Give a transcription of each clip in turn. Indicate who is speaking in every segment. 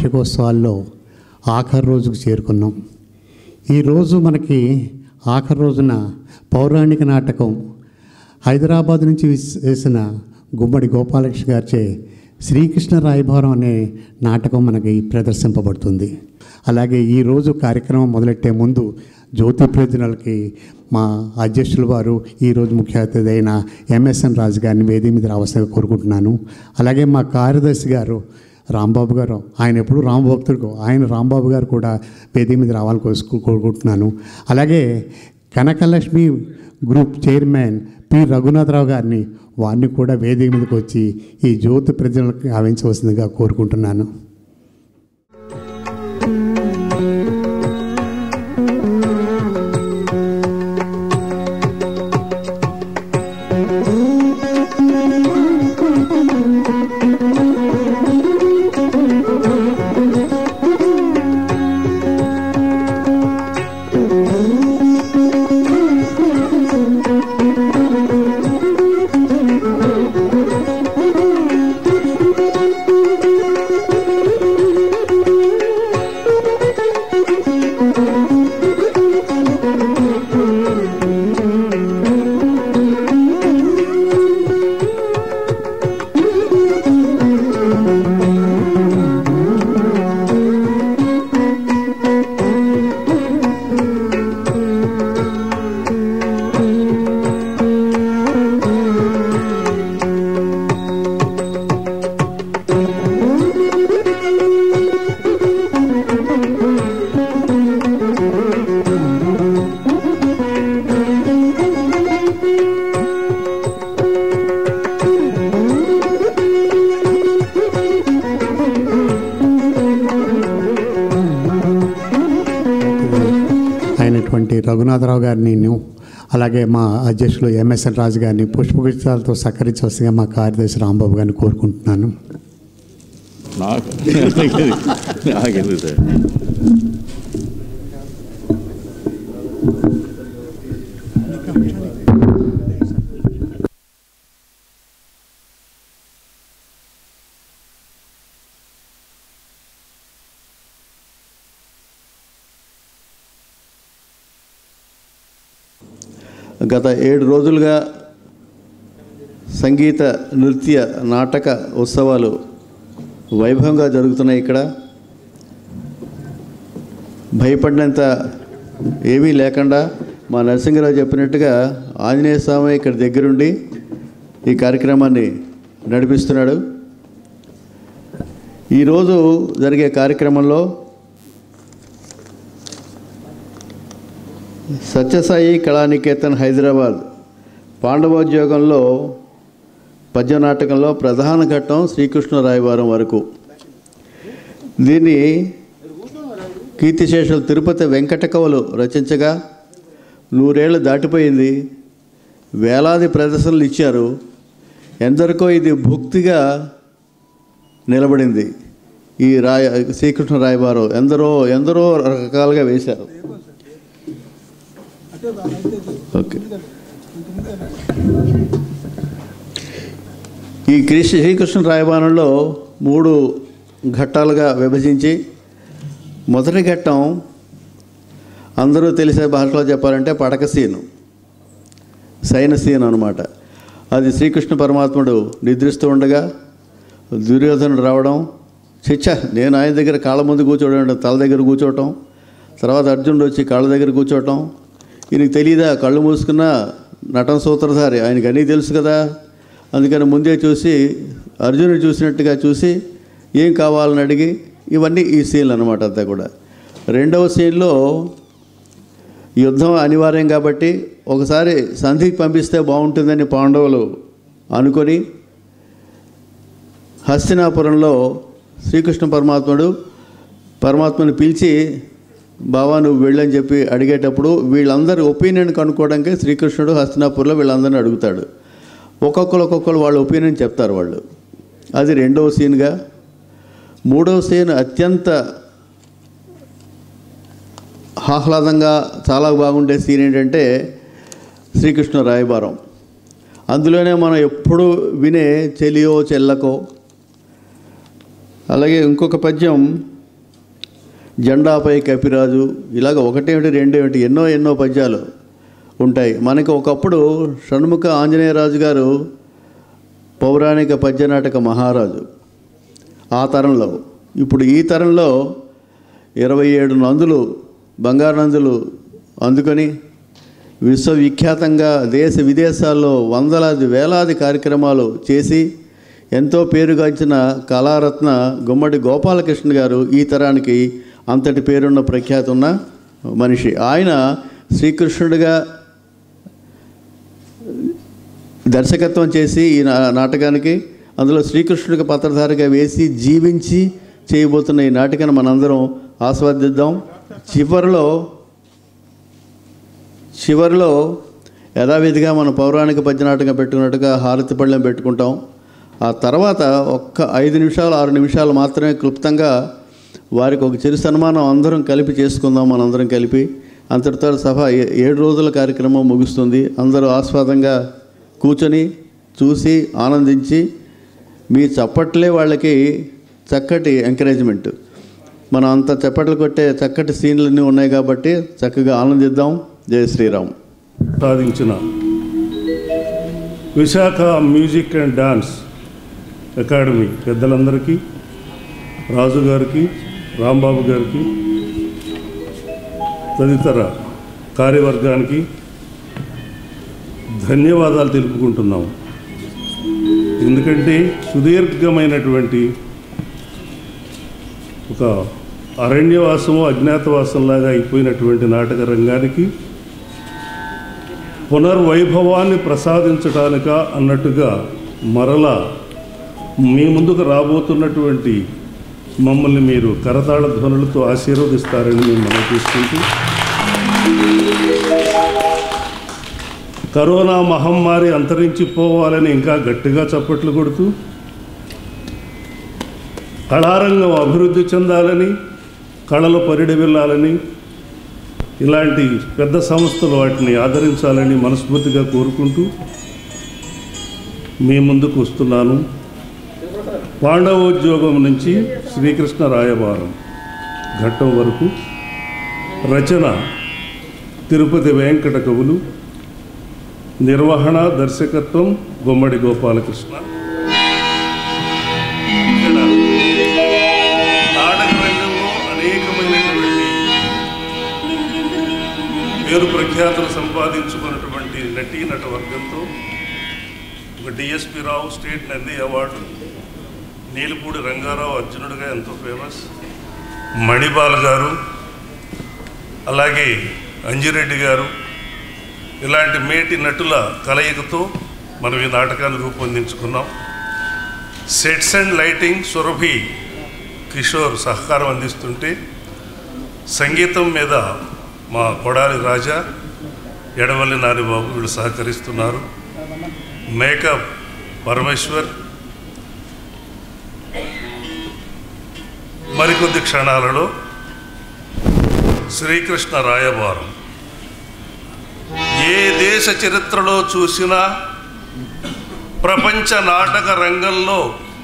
Speaker 1: నాటకోత్సవాల్లో ఆఖరి రోజుకు చేరుకున్నాం ఈరోజు మనకి ఆఖరి రోజున పౌరాణిక నాటకం హైదరాబాద్ నుంచి విస్- వేసిన గుమ్మడి గోపాలకృష్ణ గారిచే శ్రీకృష్ణ రాయభారం అనే నాటకం మనకి ప్రదర్శింపబడుతుంది అలాగే ఈరోజు కార్యక్రమం మొదలెట్టే ముందు జ్యోతి ప్రయోజనాలకి మా అధ్యక్షుల వారు ఈరోజు ముఖ్య అతిథి అయిన ఎంఎస్ఎన్ రాజు గారిని వేదిక మీద రావాల్సిందిగా కోరుకుంటున్నాను అలాగే మా కార్యదర్శి గారు రాంబాబు గారు ఆయన ఎప్పుడు రామభక్తుడు ఆయన రాంబాబు గారు కూడా వేదిక మీద రావాలని కోసు- కోరుకుంటున్నాను అలాగే Kanakalakshmi group chairman P Raghunatharao గారిని వారిని కూడా వేదిక మీదకి వచ్చి ఈ జ్యోతి ప్రజలకు గావించవలసిందిగా కోరుకుంటున్నాను అయినటువంటి రఘునాథరావు గారిని నేను అలాగే మా అధ్యక్షులు ఎంఎస్ఎన్ రాజు గారిని పుష్పగుచ్చాలతో సహకరించవలసిందిగా మా కార్యదర్శి రాంబాబు గారిని కోరుకుంటున్నాను
Speaker 2: నాకు నాకెందుకు సార్
Speaker 3: గత ఏడు రోజులుగా సంగీత నృత్య నాటక ఉత్సవాలు వైభవంగా జరుగుతున్నాయి ఇక్కడ భయపడినంత ఏమీ లేకుండా మా నరసింహరావు చెప్పినట్టుగా ఆంజనేయ స్వామి ఇక్కడ దగ్గరుండి ఈ కార్యక్రమాన్ని నడిపిస్తున్నాడు ఈరోజు జరిగే కార్యక్రమంలో సత్యసాయి కళానికేతన్ హైదరాబాద్ పాండవోద్యోగంలో పద్యనాటకంలో ప్రధాన ఘట్టం శ్రీకృష్ణరాయవారం వరకు దీన్ని కీర్తిశేషులు తిరుపతి వెంకట కవులు రచించగా నూరేళ్ళు దాటిపోయింది వేలాది ప్రదర్శనలు ఇచ్చారు ఎందరికో ఇది భుక్తిగా నిలబడింది ఈ రాయ శ్రీకృష్ణ రాయవారు ఎందరో ఎందరో రకాలుగా వేశారు ఓకే ఈ కృష్ణ శ్రీకృష్ణ రాయబారంలో మూడు ఘట్టాలుగా విభజించి మొదటి ఘట్టం అందరూ తెలిసే భాషలో చెప్పాలంటే పడక సీను సైన సీన్ అనమాట అది శ్రీకృష్ణ పరమాత్ముడు నిద్రిస్తూ ఉండగా దుర్యోధనుడు రావడం చిచ్చ నేను ఆయన దగ్గర కాళ్ళ ముందు కూర్చోవడం తల దగ్గర కూర్చోవటం తర్వాత అర్జునుడు వచ్చి కాళ్ళ దగ్గర కూర్చోవటం ఈయనకి తెలియదా కళ్ళు మూసుకున్న నటన సూత్రధారి ఆయనకి అన్నీ తెలుసు కదా అందుకని ముందే చూసి అర్జునుడు చూసినట్టుగా చూసి ఏం కావాలని అడిగి ఇవన్నీ ఈ సీన్లు అనమాట అంతా కూడా రెండవ సీన్లో యుద్ధం అనివార్యం కాబట్టి ఒకసారి సంధికి పంపిస్తే బాగుంటుందని పాండవులు అనుకొని హస్తినాపురంలో శ్రీకృష్ణ పరమాత్ముడు పరమాత్మని పిలిచి బావా నువ్వు వెళ్ళని చెప్పి అడిగేటప్పుడు వీళ్ళందరి ఒపీనియన్ కనుక్కోవడానికి శ్రీకృష్ణుడు హస్తినాపూర్లో వీళ్ళందరిని అడుగుతాడు ఒక్కొక్కరు ఒక్కొక్కరు వాళ్ళ ఒపీనియన్ చెప్తారు వాళ్ళు అది రెండవ సీన్గా మూడవ సీన్ అత్యంత ఆహ్లాదంగా చాలా బాగుండే సీన్ ఏంటంటే శ్రీకృష్ణ రాయబారం అందులోనే మనం ఎప్పుడు వినే చెలియో చెల్లకో అలాగే ఇంకొక పద్యం జెండాపై కపిరాజు ఇలాగ ఒకటేమిటి రెండేమిటి ఎన్నో ఎన్నో పద్యాలు ఉంటాయి మనకి ఒకప్పుడు షణ్ముఖ ఆంజనేయరాజు గారు పౌరాణిక పద్యనాటక మహారాజు ఆ తరంలో ఇప్పుడు ఈ తరంలో ఇరవై ఏడు నందులు బంగారు నందులు అందుకొని విశ్వవిఖ్యాతంగా దేశ విదేశాల్లో వందలాది వేలాది కార్యక్రమాలు చేసి ఎంతో పేరుగాంచిన కళారత్న గుమ్మడి గోపాలకృష్ణ గారు ఈ తరానికి అంతటి పేరున్న ప్రఖ్యాతి ఉన్న మనిషి ఆయన శ్రీకృష్ణుడిగా దర్శకత్వం చేసి ఈ నా- నాటకానికి అందులో శ్రీకృష్ణుడికి పత్రధారిగా వేసి జీవించి చేయబోతున్న ఈ నాటికను మనందరం ఆస్వాదిద్దాం చివరిలో చివరిలో యథావిధిగా మన పౌరాణిక పద్యనాటకం పెట్టుకున్నట్టుగా హారతి పళ్ళెం పెట్టుకుంటాం ఆ తర్వాత ఒక్క ఐదు నిమిషాలు ఆరు నిమిషాలు మాత్రమే క్లుప్తంగా వారికి ఒక చిరు సన్మానం అందరం కలిపి చేసుకుందాం మనందరం కలిపి అంతటితో సభ ఏ- ఏడు రోజుల కార్యక్రమం ముగుస్తుంది అందరూ ఆస్వాదంగా కూర్చొని చూసి ఆనందించి మీ చప్పట్లే వాళ్ళకి చక్కటి ఎంకరేజ్మెంట్ మనం అంత చప్పట్లు కొట్టే చక్కటి సీన్లన్నీ ఉన్నాయి కాబట్టి చక్కగా ఆనందిద్దాం జై శ్రీరామ్
Speaker 4: సాధించిన Visakha music and dance academy పెద్దలందరికీ రాజు గారికి రాంబాబు గారికి తదితర కార్యవర్గానికి ధన్యవాదాలు తెలుపుకుంటున్నాం ఎందుకంటే సుదీర్ఘమైనటువంటి ఒక అరణ్యవాసము అజ్ఞాతవాసంలాగా అయిపోయినటువంటి నాటక రంగానికి పునర్వైభవాన్ని ప్రసాదించడానిక అన్నట్టుగా మరలా మీ ముందుకు రాబోతున్నటువంటి మమ్మల్ని మీరు కరతాళ ధ్వనులతో ఆశీర్వదిస్తారని మేము మనం తీసుకుంటూ కరోనా మహమ్మారి అంతరించిపోవాలని ఇంకా గట్టిగా చప్పట్లు కొడుతూ కళారంగం అభివృద్ధి చెందాలని కళలు పరిడవిల్లాలని ఇలాంటి పెద్ద సంస్థలు వాటిని ఆదరించాలని మనస్ఫూర్తిగా కోరుకుంటూ మీ ముందుకు వస్తున్నాను పాండవోద్యోగం నుంచి శ్రీకృష్ణ రాయబారం ఘట్టం వరకు రచన తిరుపతి వెంకట కవులు నిర్వహణ దర్శకత్వం గుమ్మడి గోపాలకృష్ణ ఇక్కడ నాటక రంగంలో అనేకమైనటువంటి పేరు ప్రఖ్యాతులు సంపాదించుకున్నటువంటి నటీ నట వర్గంతో ఒక DSP Rao state Nandi award Neelapudi Rangarao అర్జునుడిగా ఎంతో ఫేమస్ మణిపాల్ గారు అలాగే అంజిరెడ్డి గారు ఇలాంటి మేటి నటుల కలయికతో మనం ఈ నాటకాన్ని రూపొందించుకున్నాం sets and lighting Surabhi Kishore సహకారం అందిస్తుంటే సంగీతం మీద మా కొడాలి రాజా ఎడవల్లి నానిబాబు వీళ్ళు సహకరిస్తున్నారు మేకప్ పరమేశ్వర్ మరికొద్ది క్షణాలలో శ్రీకృష్ణ రాయబారం ఏ దేశ చరిత్రలో చూసినా ప్రపంచ నాటక రంగంలో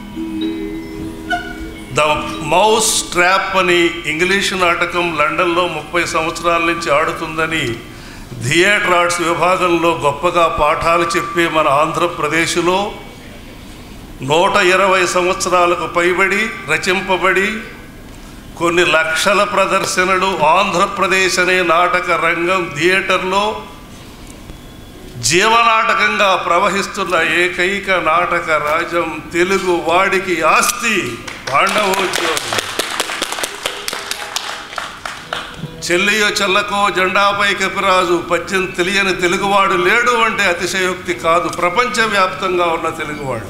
Speaker 4: ద మౌస్ ట్రాప్ అని ఇంగ్లీష్ నాటకం లండన్లో ముప్పై సంవత్సరాల నుంచి ఆడుతుందని థియేటర్ ఆర్ట్స్ విభాగంలో గొప్పగా పాఠాలు చెప్పే మన ఆంధ్రప్రదేశ్లో నూట ఇరవై సంవత్సరాలకు పైబడి రచింపబడి కొన్ని లక్షల ప్రదర్శనలు ఆంధ్రప్రదేశ్ అనే నాటక రంగం థియేటర్లో జీవనాటకంగా ప్రవహిస్తున్న ఏకైక నాటక రాజ్యం తెలుగు వాడికి ఆస్తి పాండవోద్యోగం చెల్లియో చెల్లకో జెండాపై కపిరాజు పద్యం తెలియని తెలుగువాడు లేడు అంటే అతిశయోక్తి కాదు ప్రపంచవ్యాప్తంగా ఉన్న తెలుగువాడు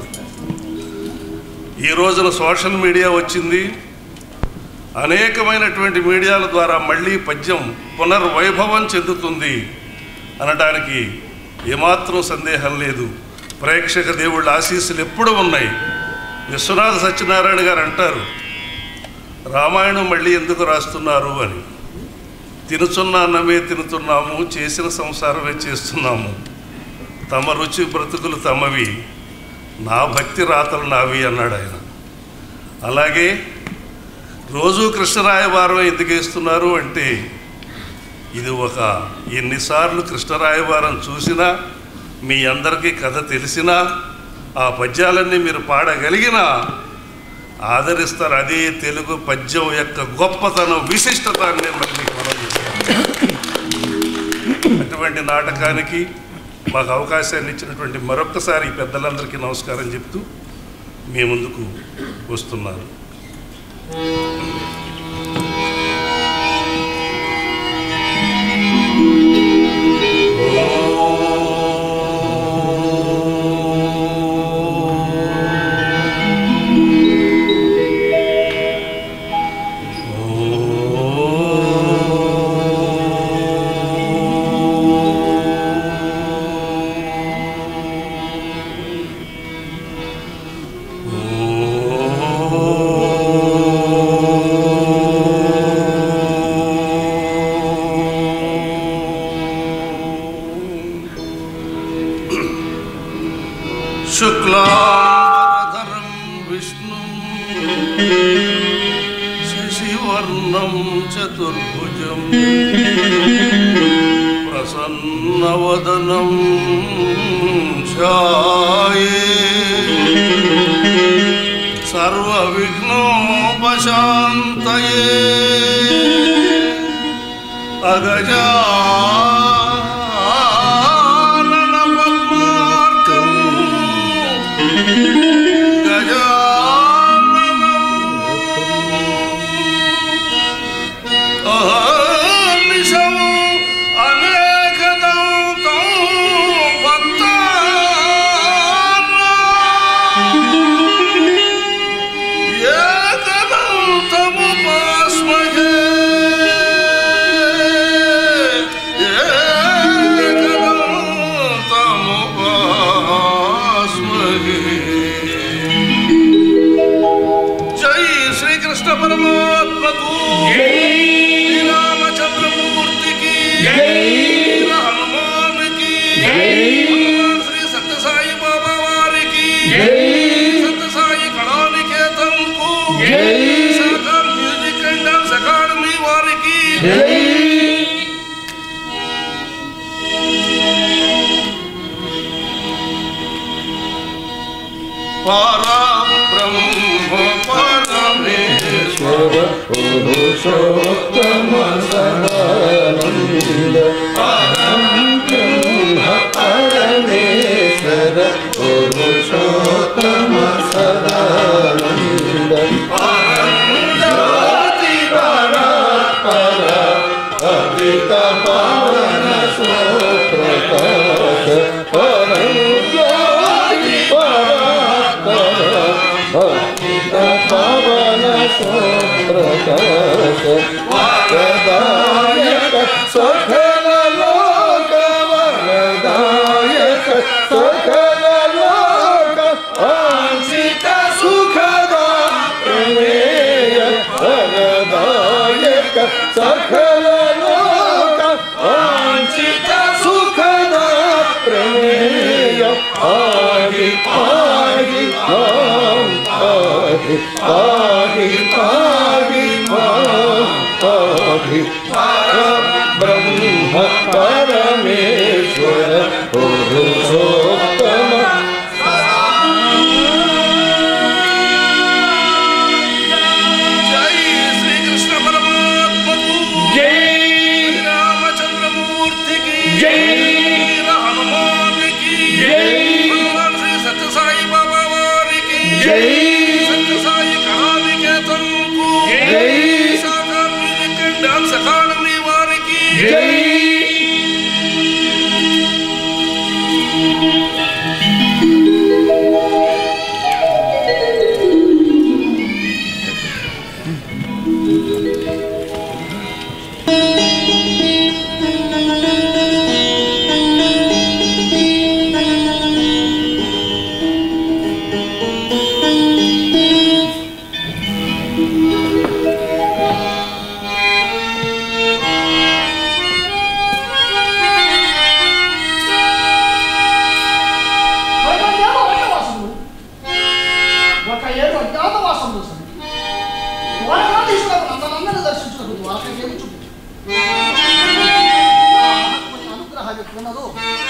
Speaker 4: ఈ రోజున సోషల్ మీడియా వచ్చింది అనేకమైనటువంటి మీడియాల ద్వారా మళ్ళీ పద్యం పునర్వైభవం చెందుతుంది అనడానికి ఏమాత్రం సందేహం లేదు ప్రేక్షక దేవుళ్ళ ఆశీస్సులు ఎప్పుడూ ఉన్నాయి విశ్వనాథ సత్యనారాయణ గారు అంటారు రామాయణం మళ్ళీ ఎందుకు రాస్తున్నారు అని తినుచున్న అన్నమే తినుతున్నాము చేసిన సంసారమే చేస్తున్నాము తమ రుచి బ్రతుకులు తమవి నా భక్తి రాతలు నావి అన్నాడు ఆయన అలాగే రోజు కృష్ణరాయవారం ఎందుకు వేస్తున్నారు అంటే ఇది ఒక ఎన్నిసార్లు కృష్ణరాయవారం చూసినా మీ అందరికీ కథ తెలిసినా ఆ పద్యాలన్నీ మీరు పాడగలిగినా ఆదరిస్తారు అదే తెలుగు పద్యం యొక్క గొప్పతనం విశిష్టత అని నేను మళ్ళీ మీకు మనం అటువంటి నాటకానికి మాకు అవకాశాన్ని ఇచ్చినటువంటి మరొక్కసారి ఈ పెద్దలందరికీ నమస్కారం చెప్తూ మీ ముందుకు వస్తున్నాను శుక్లాధరం విష్ణు శశివర్ణం చతుర్భుజం ప్రసన్నవదనం ఛాయే సర్వవిఘ్నోపశాంతయే అగజానన పద్మార్కం అహర్నిశం అనేకదంతం భక్తానాం ఏకదంతముపాస్మహే ఏకదంతముపాస్మహే జై శ్రీకృష్ణ పరమాత్మకు శ్రీరామచంద్రమూర్తికి వీర హనుమానికి హనుమాన్ శ్రీ సత్యసాయి బాబా వారికి సత్యసాయి కళానికేతన్కు Visakha music and dance academy వారికి పరబ్రహ్మ పరమేశ్వర
Speaker 5: పాహి పాహి పాహి నాటకేమిచు అనుగ్రహం ఎక్కున్నదో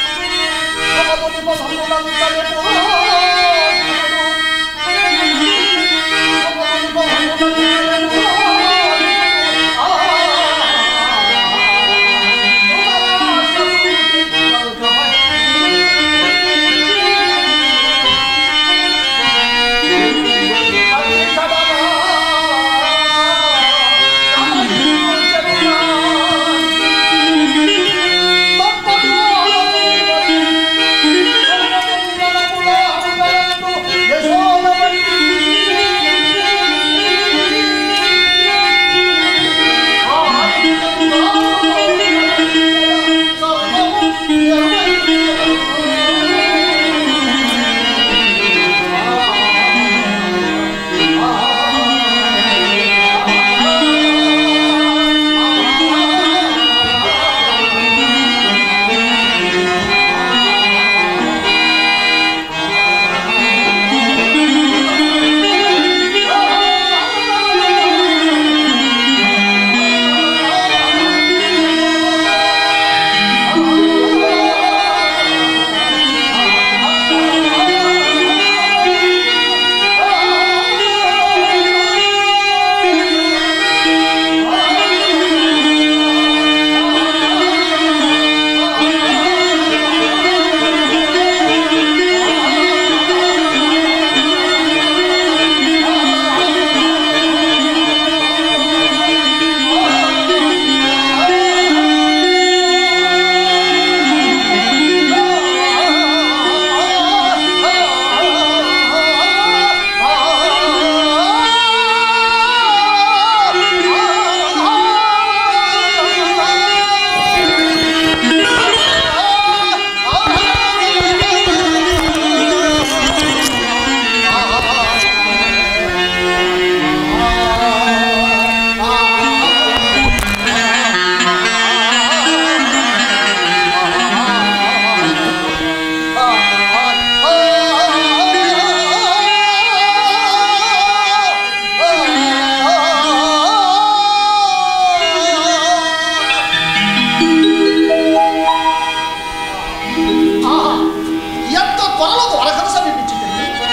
Speaker 5: ఎంత త్వరలో వరకల సమీపించింది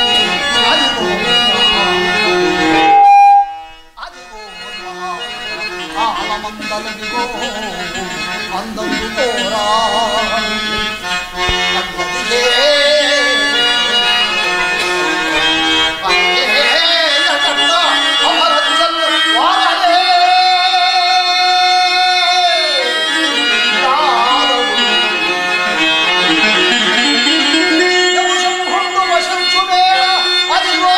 Speaker 5: అదిగో అదిగో ఆలమందలదిగో అందందు కోరా అద్భుతిలే అయ్యేయటట్ట అమరజల్ వారలే రారవు యముషంభుండు వశంచుమేళ అదిగో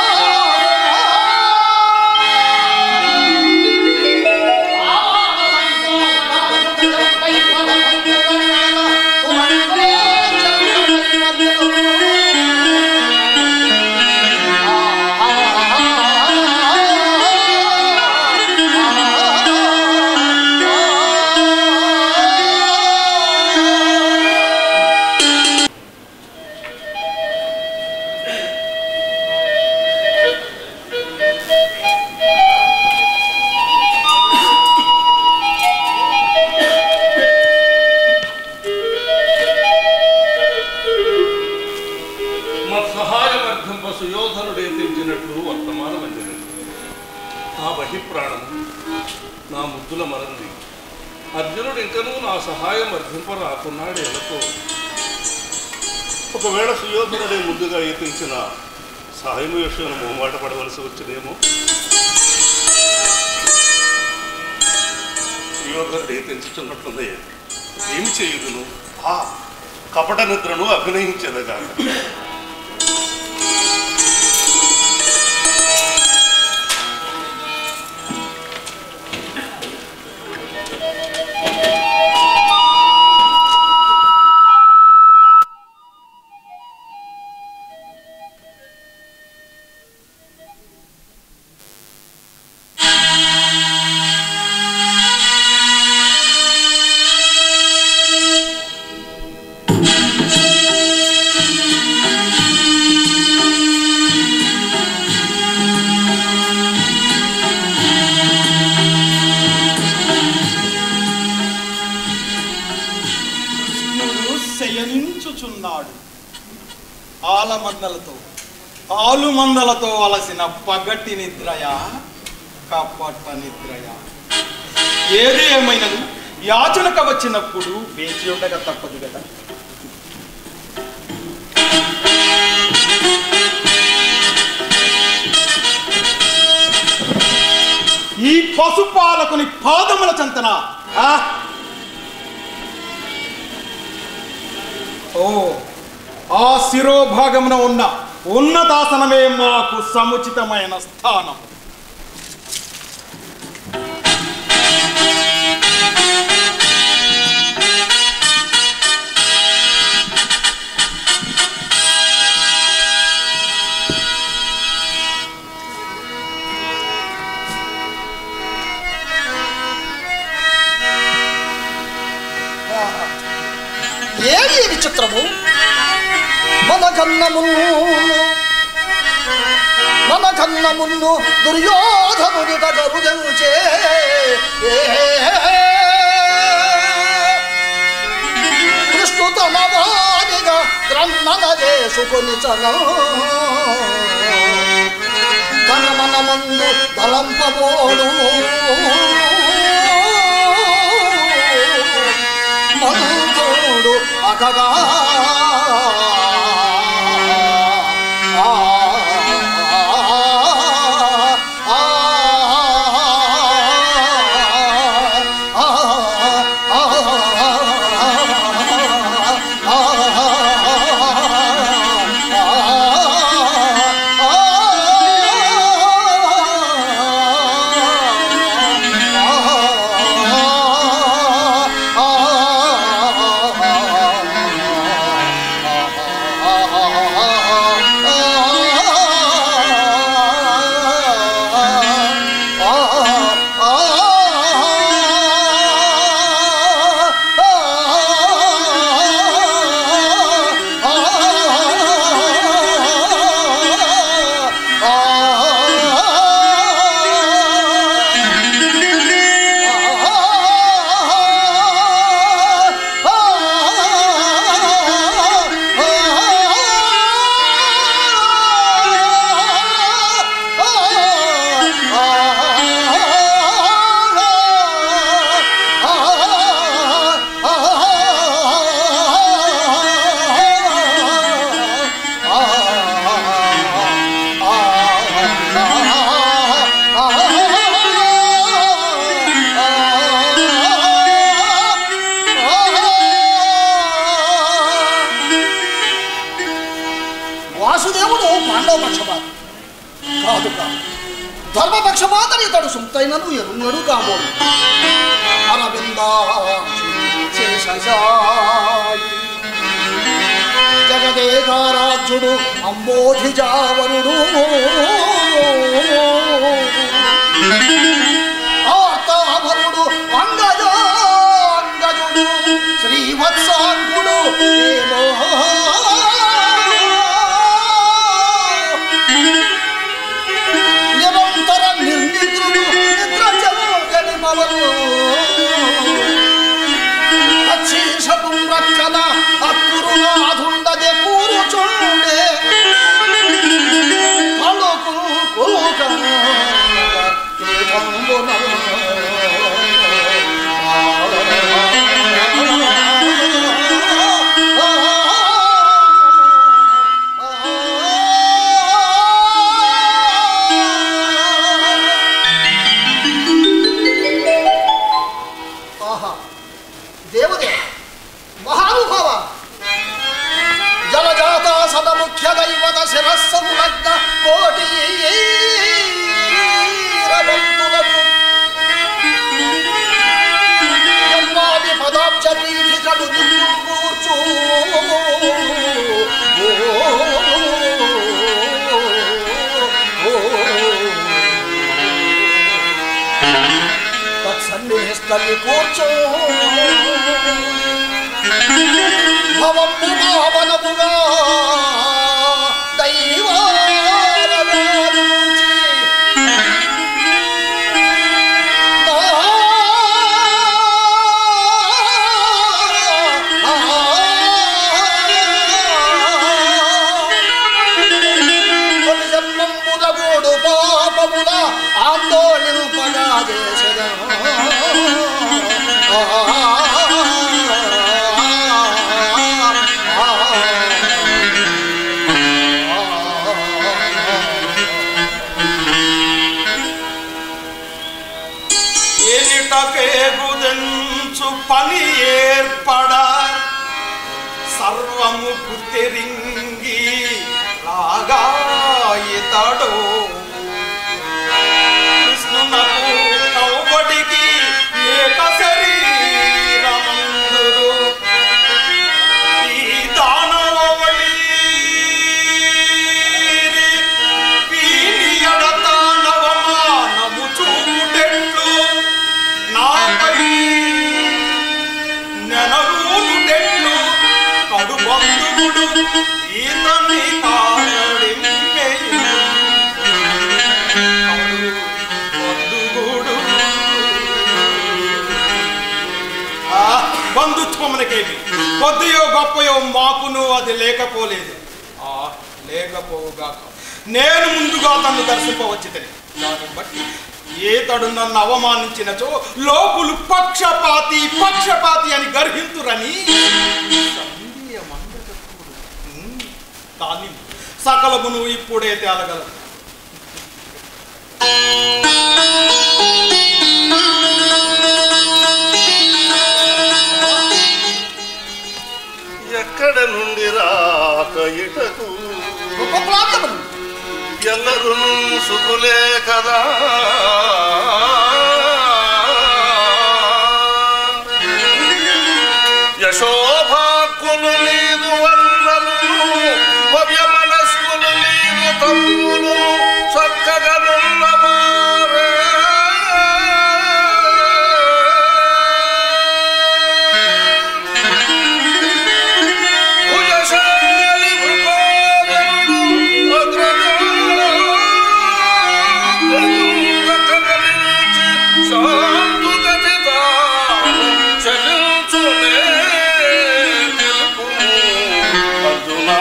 Speaker 4: మత్సహాయమర్థంప సుయోధనుడే తెంచినట్లు వర్తమానం అందినది నా బహిప్రాణము నా ముద్దుల మరంది అర్జునుడు ఇంకనూ నా సహాయం అర్థింప రాకున్నాడు ఎలతో ఒకవేళ సుయోధనుడే ముందుగా యత్నించిన సహాయం విషయంలో మొహమాట పడవలసి వచ్చినేమో సుయోధనుడు యత్నించుతున్నట్లుంది ఏమి చేయుదును ఆ కపట నిద్రను అభినయించదగా
Speaker 5: ఆ
Speaker 6: ఆలమందలతో ఆలుమందలతో అలసిన పగటి నిద్రయ కపట నిద్రయ ఏది ఏమైనది యాచనక వచ్చినప్పుడు వేచి ఉండక తప్పదు కదా ఈ పశుపాలకుని పాదముల చంతన ఆ? ఓ ఆ శిరోభాగమున ఉన్న ఉన్నతాసనమే మాకు సముచితమైన స్థానం
Speaker 5: ఏమి ఈ విచిత్రము మన కన్న మున్ను మన కన్న మున్ను దుర్యోధనుని గరుదంచే కృష్ణు తన వారిగా గ్రన్నన చేసుకొని చన తన మన ముందు తలంపబోడు మంతుడు అకగా ఆ, ఆ, ఆ, వాసుదేవుడు పాండవ పక్షపాతం కాదు కాదు ధర్మపక్షపాతని ఇతడు సుంతైనను ఎరుంగడు కాబోడు అరవిందా శేషశాయి జగదేకారాజ్యుడు అంబోధిజావరుడు ఆర్తాభరుడు అంగజో అంగజుడు శ్రీవత్సాంగుడు ఏమో నిరంతర నిర్నిద్రుడు నిద్ర చెల్లని మవలు అచ్చీషపు రక్కన అక్కురునాథుండదే కూరుచుండే పలుకు ఆహా దేవదేవ మహానుభావ జలజాత సద ముఖ్య దైవత శిరస్సంలగ్న కోటి భక్తులకు ఎన్నాది పదాబ్జ పీఠికలు నిన్ను కూర్చు తత్సన్నిహిస్తల్లి కూర్చో భవంబు భావనముగా దైవారగారుచి ఆ
Speaker 6: తెరింగి రాగా ఇతడు కృష్ణునకు కౌబడికి ఏక శరీరమందురు ఈ దానవవళి వీని ఎడత నవమానము చూపుటెట్లు నాపై నెనరూనుటెట్లు కడు బంధువుడు ఈతని కారడింపెయ్యు. కడు బంధువుడు. ఆ, బంధుత్వమునకేమి కొద్దియో గొప్పయో మాకును అది లేకపోలేదు ఆ లేకపోవుగాక నేను ముందుగా తన్ను దర్శింపవచ్చి దాన్ని బట్టి ఏతడు నన్ను అవమానించినచో లోకులు పక్షపాతి పక్షపాతి అని గర్హింతురని సందేహమందగకూడదు. ఉమ్, కానీ సకలమును ఇప్పుడే తేలగలదు
Speaker 4: ఎక్కడ నుండి రాక ఇటకు
Speaker 5: గొప్ప ప్రాంతములు
Speaker 4: ఎల్లరూ సుఖులే కదా యశోభాక్కులు నీదు వర్ణలు భవ్య మనస్కులు నీదు తమ్ములు చక్కగనున్నవారే భుజశాలి భృకోదరుడు అగ్రజుడు కదలించి శాంతుగతితాను చలించునే తెలుపు అర్జునా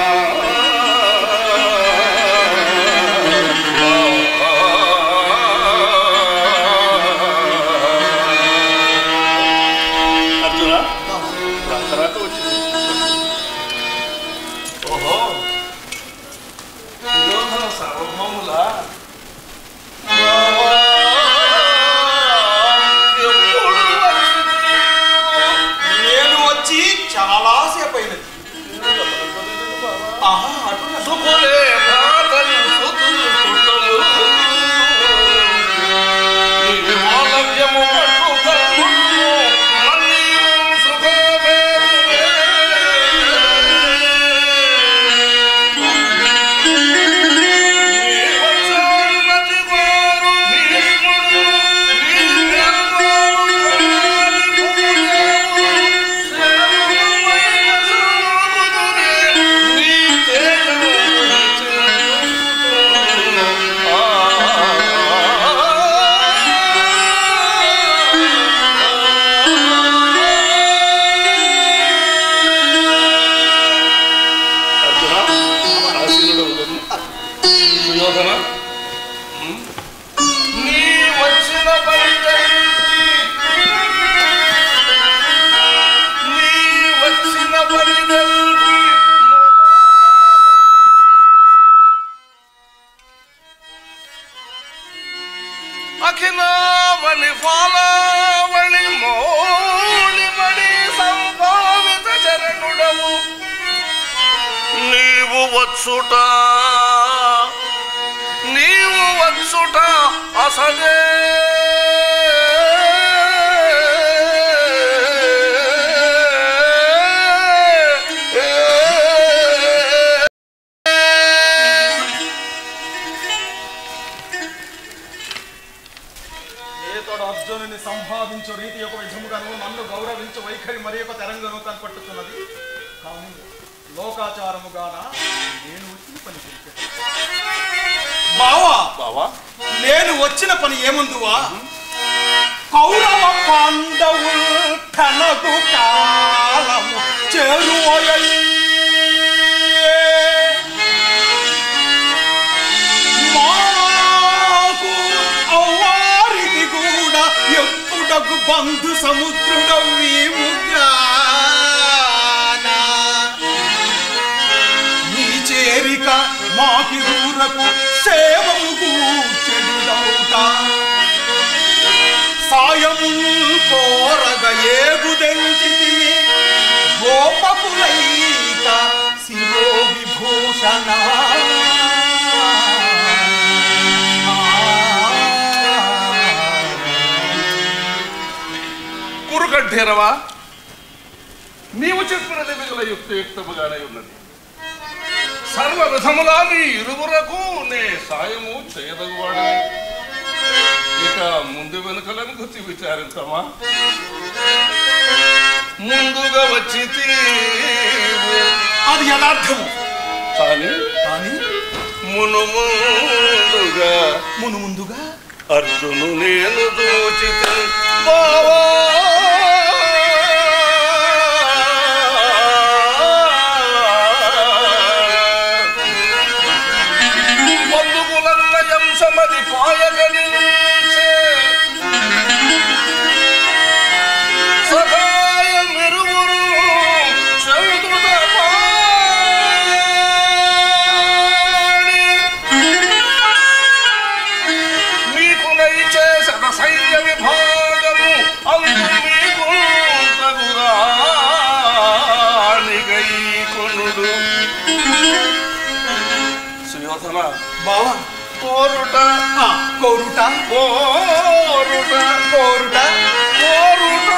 Speaker 4: అర్జున తర్వాత వచ్చింది ఓహో యోధన సర్వభౌముల
Speaker 6: నేను వచ్చి చాలా సేపు అయినది ఆహా అటున
Speaker 4: సుఖులే మాతలు సుతులు సుతలు నీ మాలవ్యము పట్టుదలు మళ్ళీ సుఖమేరులే. అర్జున ఆశీనుడు సుయోధన నీ వచ్చిన పరిదల్కి నీ వచ్చిన పరిదల్కి అఖిలావళి ఫాలావళి మౌళిమణి సంభావిత చరణుడము నీవు వచ్చుట నీవు వచ్చుట అసలే
Speaker 6: ఏతోడు అర్జునుని సంపాదించు రీతి యొక్క విధముగాను నన్ను గౌరవించు వైఖరి మరి యొక్క తెరంగను కనపట్టుతున్నది కానీ లోకాచారముగాన నేను వచ్చిన పని తెలిపాను. బావా
Speaker 4: బావా
Speaker 6: నేను వచ్చిన పని ఏముందువా కౌరవ పాండవులు కనగు కాలము చేరువయ్యి మాకు అవ్వారికి కూడా ఎప్పుడకు బంధు సముద్రుడవీముగానా నీ చేరిక మాకిరూరకు సేవము కూర్చెడుదవుట సాయము కోరగ ఏగుదెంచితిమి గోపకులైక
Speaker 4: కురుకంఠేరవా నీవు చెప్పినది మిగుల యుక్తియుక్తముగానే ఉన్నది సర్వ విధములా మీ ఇరువురకు నే సాయము చేయదగువాడని ఇక ముందు వెనుకలను గుర్తి విచారించమా ముందుగా వచ్చి
Speaker 6: అది యథార్థము
Speaker 4: కానీ
Speaker 6: కానీ
Speaker 4: మును ముందుగా
Speaker 6: మును ముందుగా
Speaker 4: అర్జును నేను దోచిత బావా బంధుకులన్నయం సమది పాయగని సహాయం ఇరువురు చంద్రుత మీకు చేసిన సైన్య విభాగము అందు మీకు తగుదానిగై కొనుడు సుయోధన
Speaker 6: బావా
Speaker 4: కోరుట
Speaker 6: ఆ, కోరుట
Speaker 4: కోరుట
Speaker 6: కోరుట
Speaker 4: కోరుట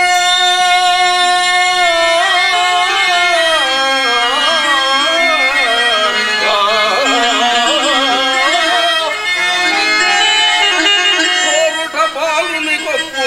Speaker 4: కోరుట బాలుని గొప్పు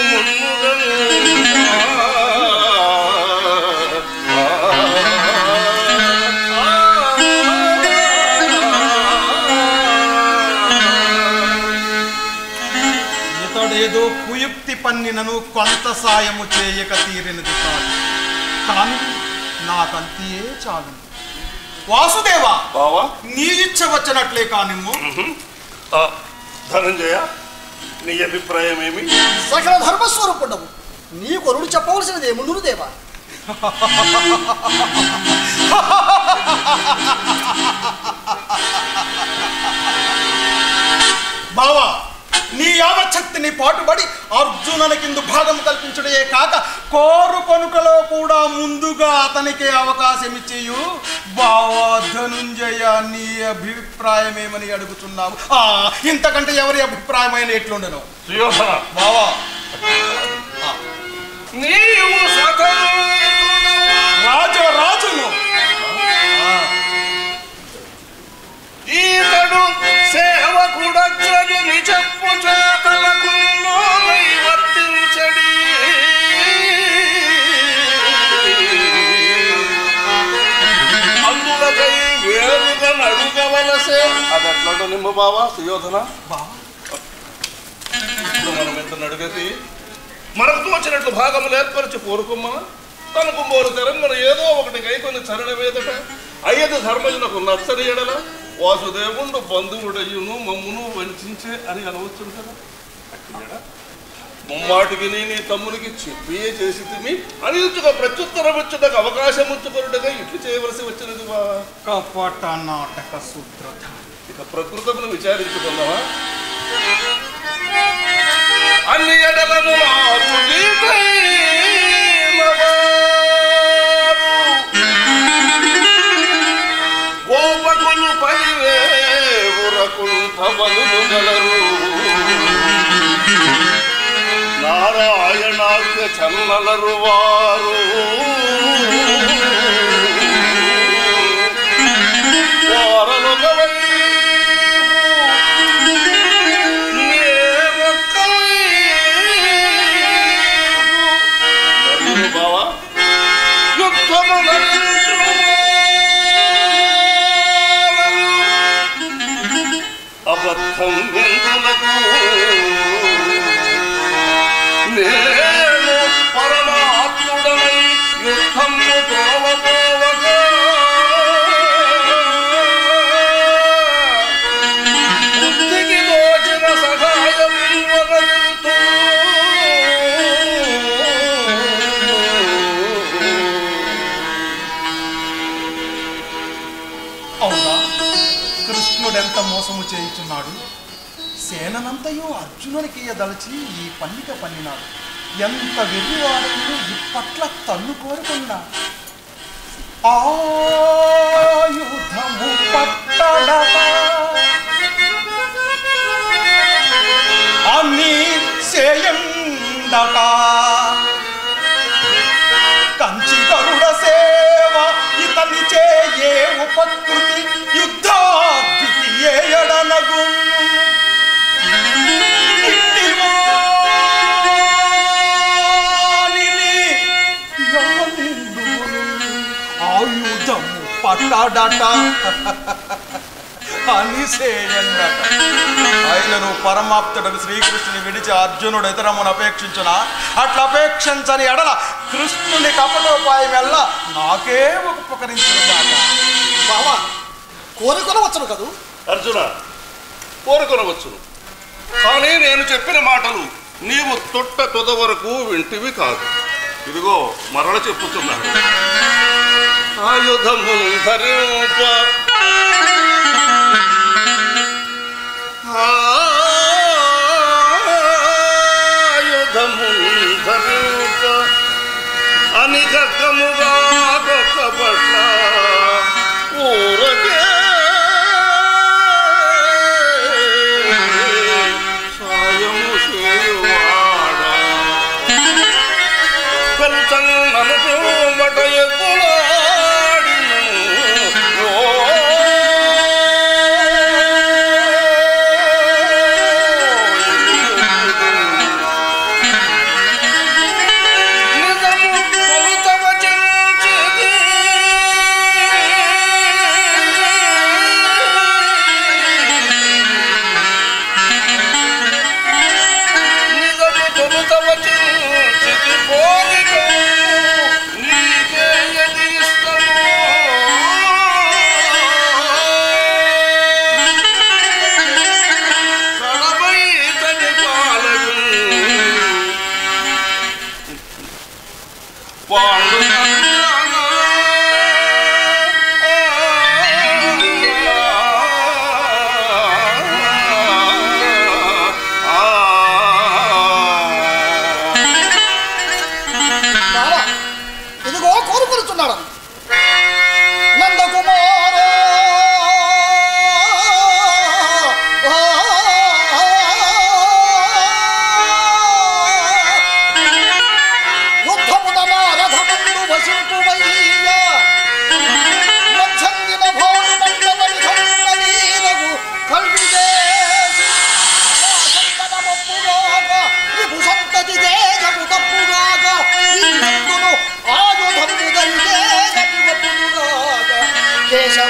Speaker 6: ఇతడేదో కుయుక్తి పన్నినను కొంత సాయము చేయక తీరినది కాదు కానీ నాకంతియే చాలు వాసుదేవా
Speaker 4: బావా
Speaker 6: నీ ఇచ్చ వచ్చినట్లే కానిమ్ము
Speaker 4: ఆ, ధనంజయ నీ అభిప్రాయం ఏమి
Speaker 5: సకల ధర్మస్వరూపుడము నీ కొరుడు చెప్పవలసినది ఏముండును దేవా
Speaker 6: బావా నీ యావశక్తిని పాటుబడి అర్జునునికిందు భాగం కల్పించుడే కాక కోరు కొనుకలో కూడా ముందుగా అతనికి అవకాశం ఇచ్చేయు బావా ధనుంజయ నీ అభిప్రాయం ఏమని అడుగుతున్నావు ఆ ఇంతకంటే ఎవరి అభిప్రాయమైన ఎట్లుండను
Speaker 4: సుయోధన
Speaker 6: బావా
Speaker 4: నీవు సతముడవు.
Speaker 6: రాజు రాజును
Speaker 4: ఈతడు సేవకుడచ్చడు నిజప్పు చేతలకు లోనై వర్తించడి అందులకై వేరుగా నడుగవలసే అది ఎట్లా నిమ్మ బావా సుయోధన
Speaker 6: బావా
Speaker 4: ఇప్పుడు మనం ఎంత నడుగతి మనకు తోచినట్లు భాగములు ఏర్పరిచి కోరుకుమ్మా తనకు మోరు తెరం మనం ఏదో ఒకటి కైకొని చరణ వేదట అయ్యదు ధర్మజులకు నచ్చని ఎడల వాసుదేవుండు బంధువుడయ్యును మమ్మును వంచే అని అనవచ్చు కదా అట్టినడా? ముమ్మాటికి నీ నీ తమ్మునికి చెప్పియే చేసి తిమి అనిల్చుగా ప్రత్యుత్తరం వచ్చుటకు అవకాశం ఉంచుకొనుటగా ఇట్లు చేయవలసి వచ్చినది బా
Speaker 6: కపట నాటక సూత్రధారి
Speaker 4: ఇక ప్రకృతమును విచారించుకుందామా అన్ని ఎడలను నాకు నీకైనవారు. గోపకులు పదివేవురకుంఠబలు గలరు నారాయణాఖ్య చన్నలరు వారు వారలొక వైపు నేనొక వైపు. మరియు బావా యుద్ధములంత్రులను అబద్ధం విందులకు నేను పరమాత్ముడనై యుద్ధము తోవపోవగా బుద్ధికి దోచిన సహాయం ఇవ్వగలుగుతూ
Speaker 6: అవునా కృష్ణుడెంత మోసము చేయుచున్నాడు సేననంతయు అర్జునునికి దలచి ఈ పన్నిక పన్నినాడు ఎంత వెర్రివాడను ఇప్పట్ల తన్ను కోరుకున్నా ఆయుధము పట్ట అన్నాడట అనిసేయండట ఆయనను పరమాప్తుడకు శ్రీకృష్ణుని విడిచి అర్జునుడు ఇతరమును అపేక్షించున అట్లా అపేక్షించని ఎడల కృష్ణుని కపటోపాయం ఎల్ల నాకే ఉపకరించిన దాకా
Speaker 5: బావా కోరుకొనవచ్చును కదూ
Speaker 4: అర్జున కోరుకొనవచ్చును కానీ నేను చెప్పిన మాటలు నీవు తొట్ట తొద వరకు వింటివి కాదు ఇదిగో మరల చెప్పుతున్నాను ఆయుధము ధరింప ఆయుధము ధరింప అని ఖడ్గముగా గొప్ప పట్ల ఊరకే సాయము చేయువాడా కొంచెం నలుపు మట ఎక్కులాడిను నిజము కొలుతవ చెంచిది నిజము కొలుతవ చెంచిది కోరికము నీకే ఎది ఇష్టము కడపై తని పాలగు పాండు
Speaker 5: బావా ఇదిగో కోరుకొనుచున్నాడు నందకుమార యుద్ధమున నా రథమందు వసింపుమయ్య మధ్యంగిన భోడు మండల విధంగలీలకు కల్విదేశి నా సంతనమొప్పుగాక విభు సంతతి దేశము తప్పుగాక ఈ నందును ఆయుధము ధరితే గతివప్పుగాక కేశవ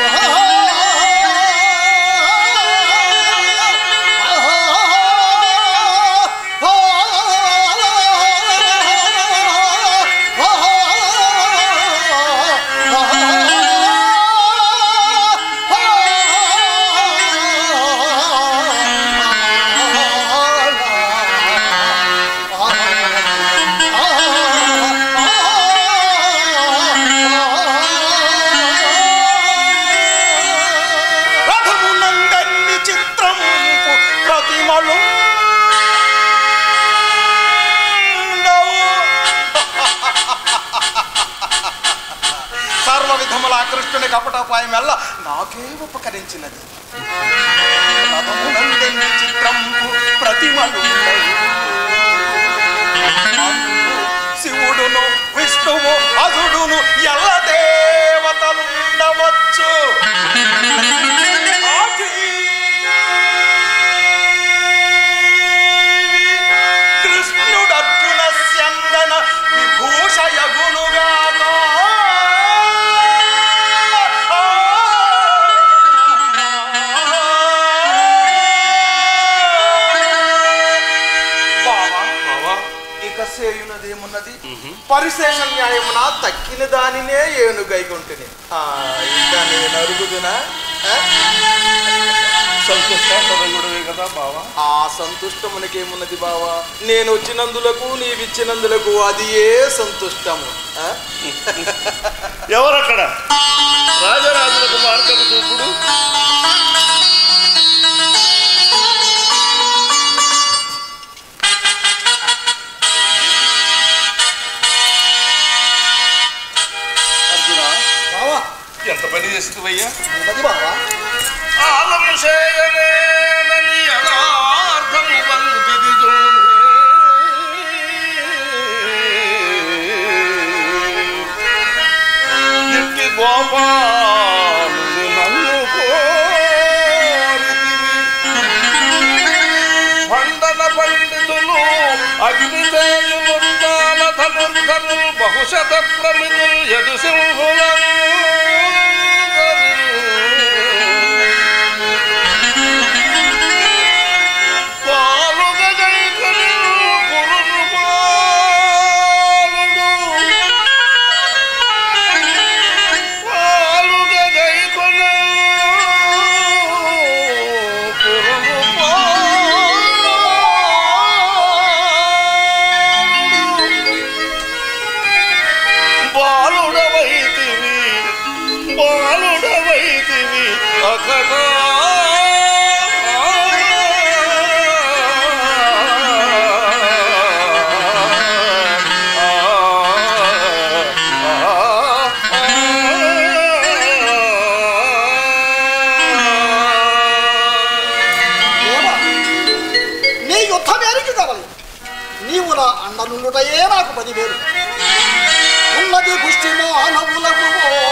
Speaker 6: రథమునందన్ని చిత్రము ప్రతిమలు సర్వ విధముల కృష్ణుని కపటోపాయం వల్ల నాకే ఉపకరించినది రథమునందన్ని చిత్రంపు ప్రతిమలు శివుడును విష్ణువు అజుడును ఎల్ల దేవతలుండవచ్చు కృష్ణుడు అర్జున స్యందన విభూషయగునుగాక బావా ఇక సేయునదేమున్నది పరిశేష న్యాయమున తక్కిన దానినే ఏనుగైకుంటుని ఆ, ఇంకా నేను అరుగుదునా ఆ?
Speaker 4: సంతుష్టంగుడవే కదా బావా
Speaker 6: ఆ సంతుష్టమునకేమున్నది బావా నేను వచ్చినందులకు నీవిచ్చినందులకు అది ఏ సంతుష్టము ఆ?
Speaker 4: ఎవరక్కడ రాజరాజులకు మార్గము చూపుడు అర్జున
Speaker 5: బావా
Speaker 4: ఎంత పని చేస్తుందయ్యా
Speaker 5: ఉన్నది బావా
Speaker 4: ఆలము చేయలేనని యథార్థము వంటిది ఎట్టి గోపాలుని నన్ను కోరితివి పండన పండితులు అగ్నిదేయులుందాల ధనుర్ధనులు బహుశత ప్రమితులు ఎదు సింహులను
Speaker 5: దేవా నీ యుద్ధమేరికి కావాలి నీవు నా అండనుండుటయే నాకు పదివేలు ఉన్నది పుష్టి మానవులకు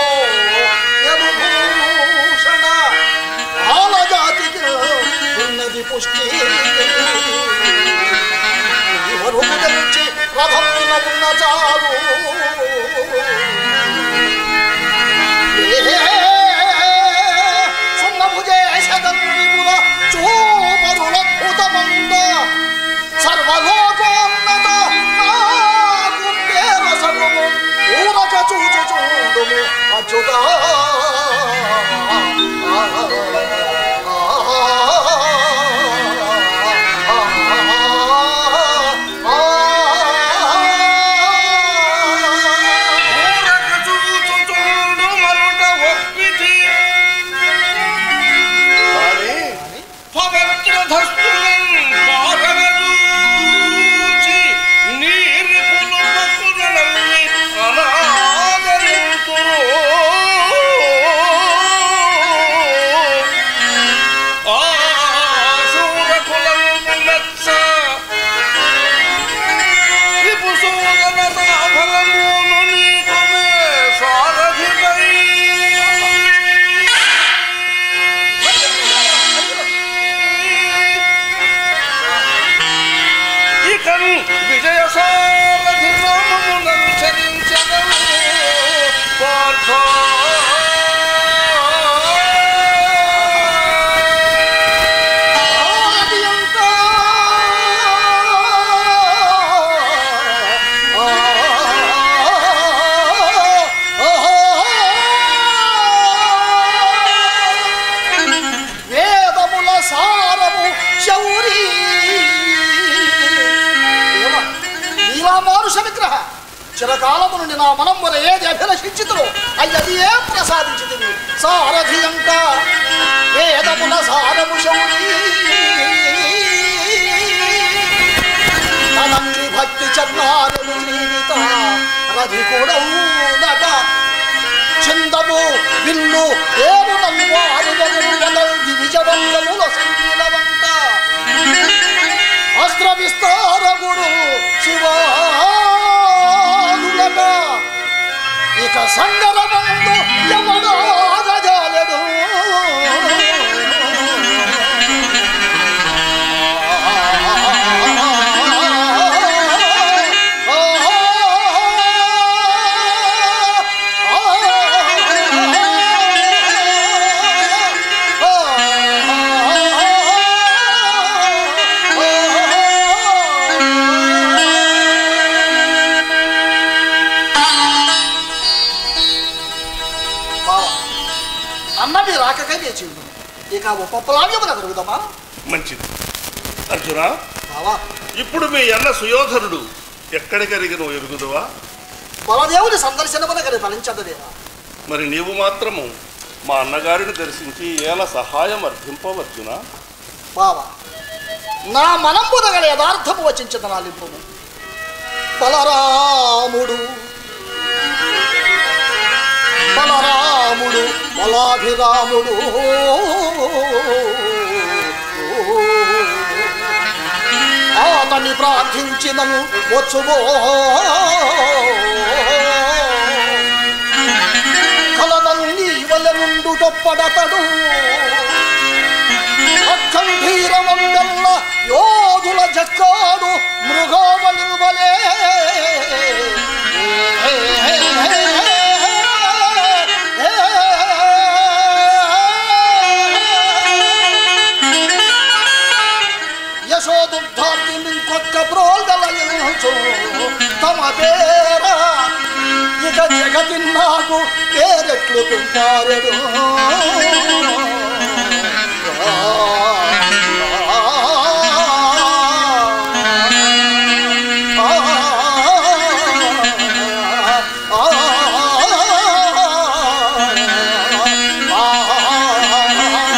Speaker 5: యదుభూషణ ఆల జాతికి ఉన్నది పుష్టి వరకు తెచ్చి రథం మీద ఉన్న చాలు సున్నభుజేశదన్విపుల చూపరులద్భుతమంద సర్వలోకోన్నత నాకు పేరసగుము ఊరక చూచుచుండుము అచ్యుత
Speaker 6: విజయ సారథి నామమునంచరించదము పార్థ
Speaker 5: వేదముల సారము శౌరీ దేవ, నీలా మానుష విగ్రహ చిరకాలము నుండి నా మనం వర ఏది అభిలషించితులో అయ్యది ఏ ప్రసాదించితివి సారథి అంట వేదముల సారము శౌరీ తనంది భక్తి చన్నారము జీవిత రథి కూడా చిందము విల్లు ఏడు నల్వారు గనులు విజవంగముల సంగీలవంట అస్త్ర విస్తార గురు శివానులట ఇక సంగరమందు యమనాగజాలెడు బావ, అన్నది రాకకై వేచి ఉండు ఇక ఉపప్లావ్యమున కలుగుదామా
Speaker 4: మంచిది అర్జున
Speaker 5: బావా
Speaker 4: ఇప్పుడు మీ అన్న సుయోధనుడు ఎక్కడికరిగిన ఎరుగుదువా
Speaker 5: బలదేవుని సందర్శనమున కలి ఫలించదదేవా
Speaker 4: మరి నీవు మాత్రము మా అన్నగారిని దర్శించి ఏల సహాయం అర్థింపవచ్చున
Speaker 5: బావా నా మనంబున గల యథార్థము వచించిన నా లింపము బలరాముడు బలరాముడు బలాభిరాముడు అతన్ని ప్రార్థించినను వచ్చువో కలనల్ని వల నుండు టొప్పడతడు అఖండీరమంగల్ల యోధుల జక్కాడు మృగోబలి వలే యశోదుగ్ధార్తి ఇంకొక్క ప్రోల్గలయించు తమ పేర ఇక జగతి నాకు పేరెట్లు పెంటారెడు ఆ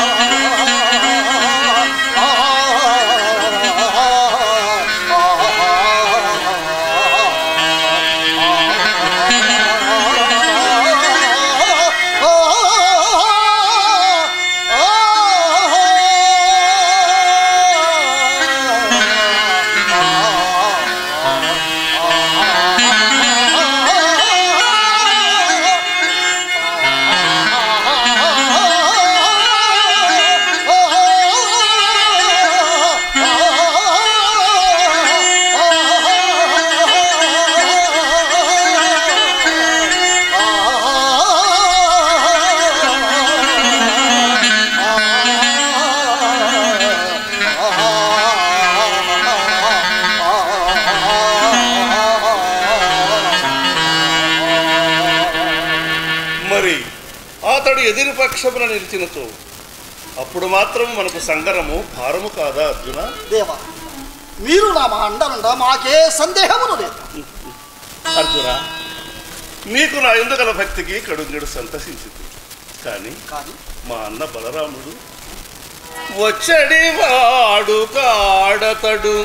Speaker 4: ఎదిరి పక్షమున నిలిచినచో అప్పుడు మాత్రం మనకు సంగరము భారము కాదా అర్జున
Speaker 5: దేవా మీరు నా మా అండనుండా మాకే సందేహమును లేదు
Speaker 4: అర్జున నీకు నా ఎందుగల భక్తికి కడుంగడు సంతసించింది కానీ
Speaker 5: కానీ
Speaker 4: మా అన్న బలరాముడు వచ్చడి వాడు కాడతడు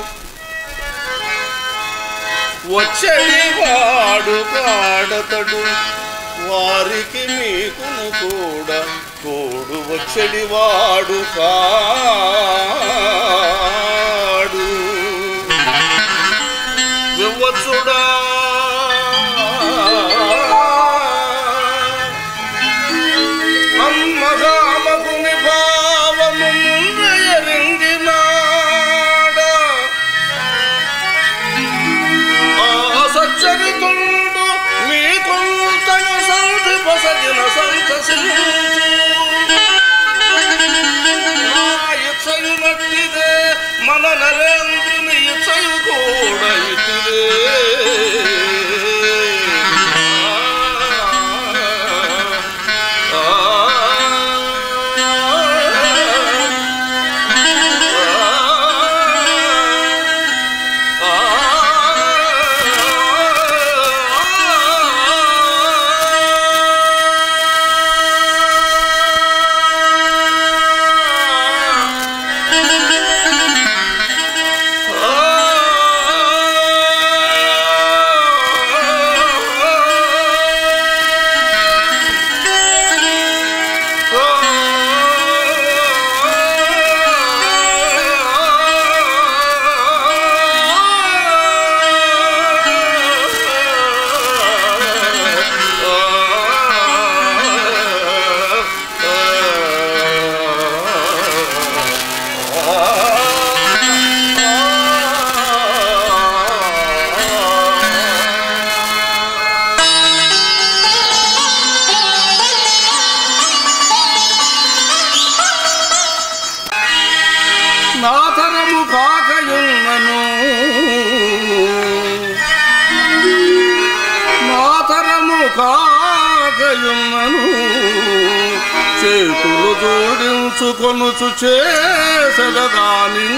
Speaker 4: వచ్చడి వాడు కాడతడు వారికి మీకును కూడా తోడు వచ్చడి వాడు కాడు వివ్వచ్చుడా అమ్మగామకుని భావము ముందరింగినాడ ఆ సచ్చరితుండు మీ కొంతను సంధి పసగిన సంతసించు నా ఇచ్చయు నట్టిదే మన నరేంద్రుని ఇచ్చయు కూడా ఇటిదే నాతరము కాకయున్నను నాతరము కాకయున్నను చేతులు జోడించుకొనుచు చేసదగాని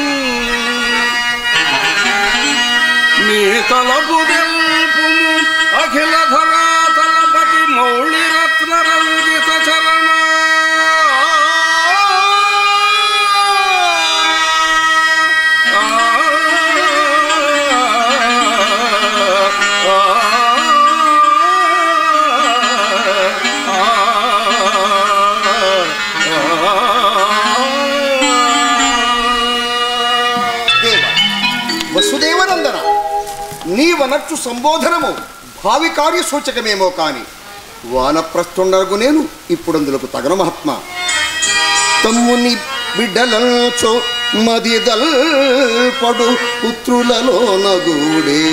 Speaker 4: నీ తలపు గెల్పుము అఖిల ధరాతలపతి మౌళి రత్న రంజిత చరణ
Speaker 7: దేవ వసుదేవనందన నీవనచ్చు సంబోధనము భావి కార్య సూచకమేమో కాని వానప్రస్థుండగు నేను ఇప్పుడందులకు తగన మహాత్మ తమ్ముని బిడ్డలంచో మదిదల్పడు పుత్రులలో నగుడే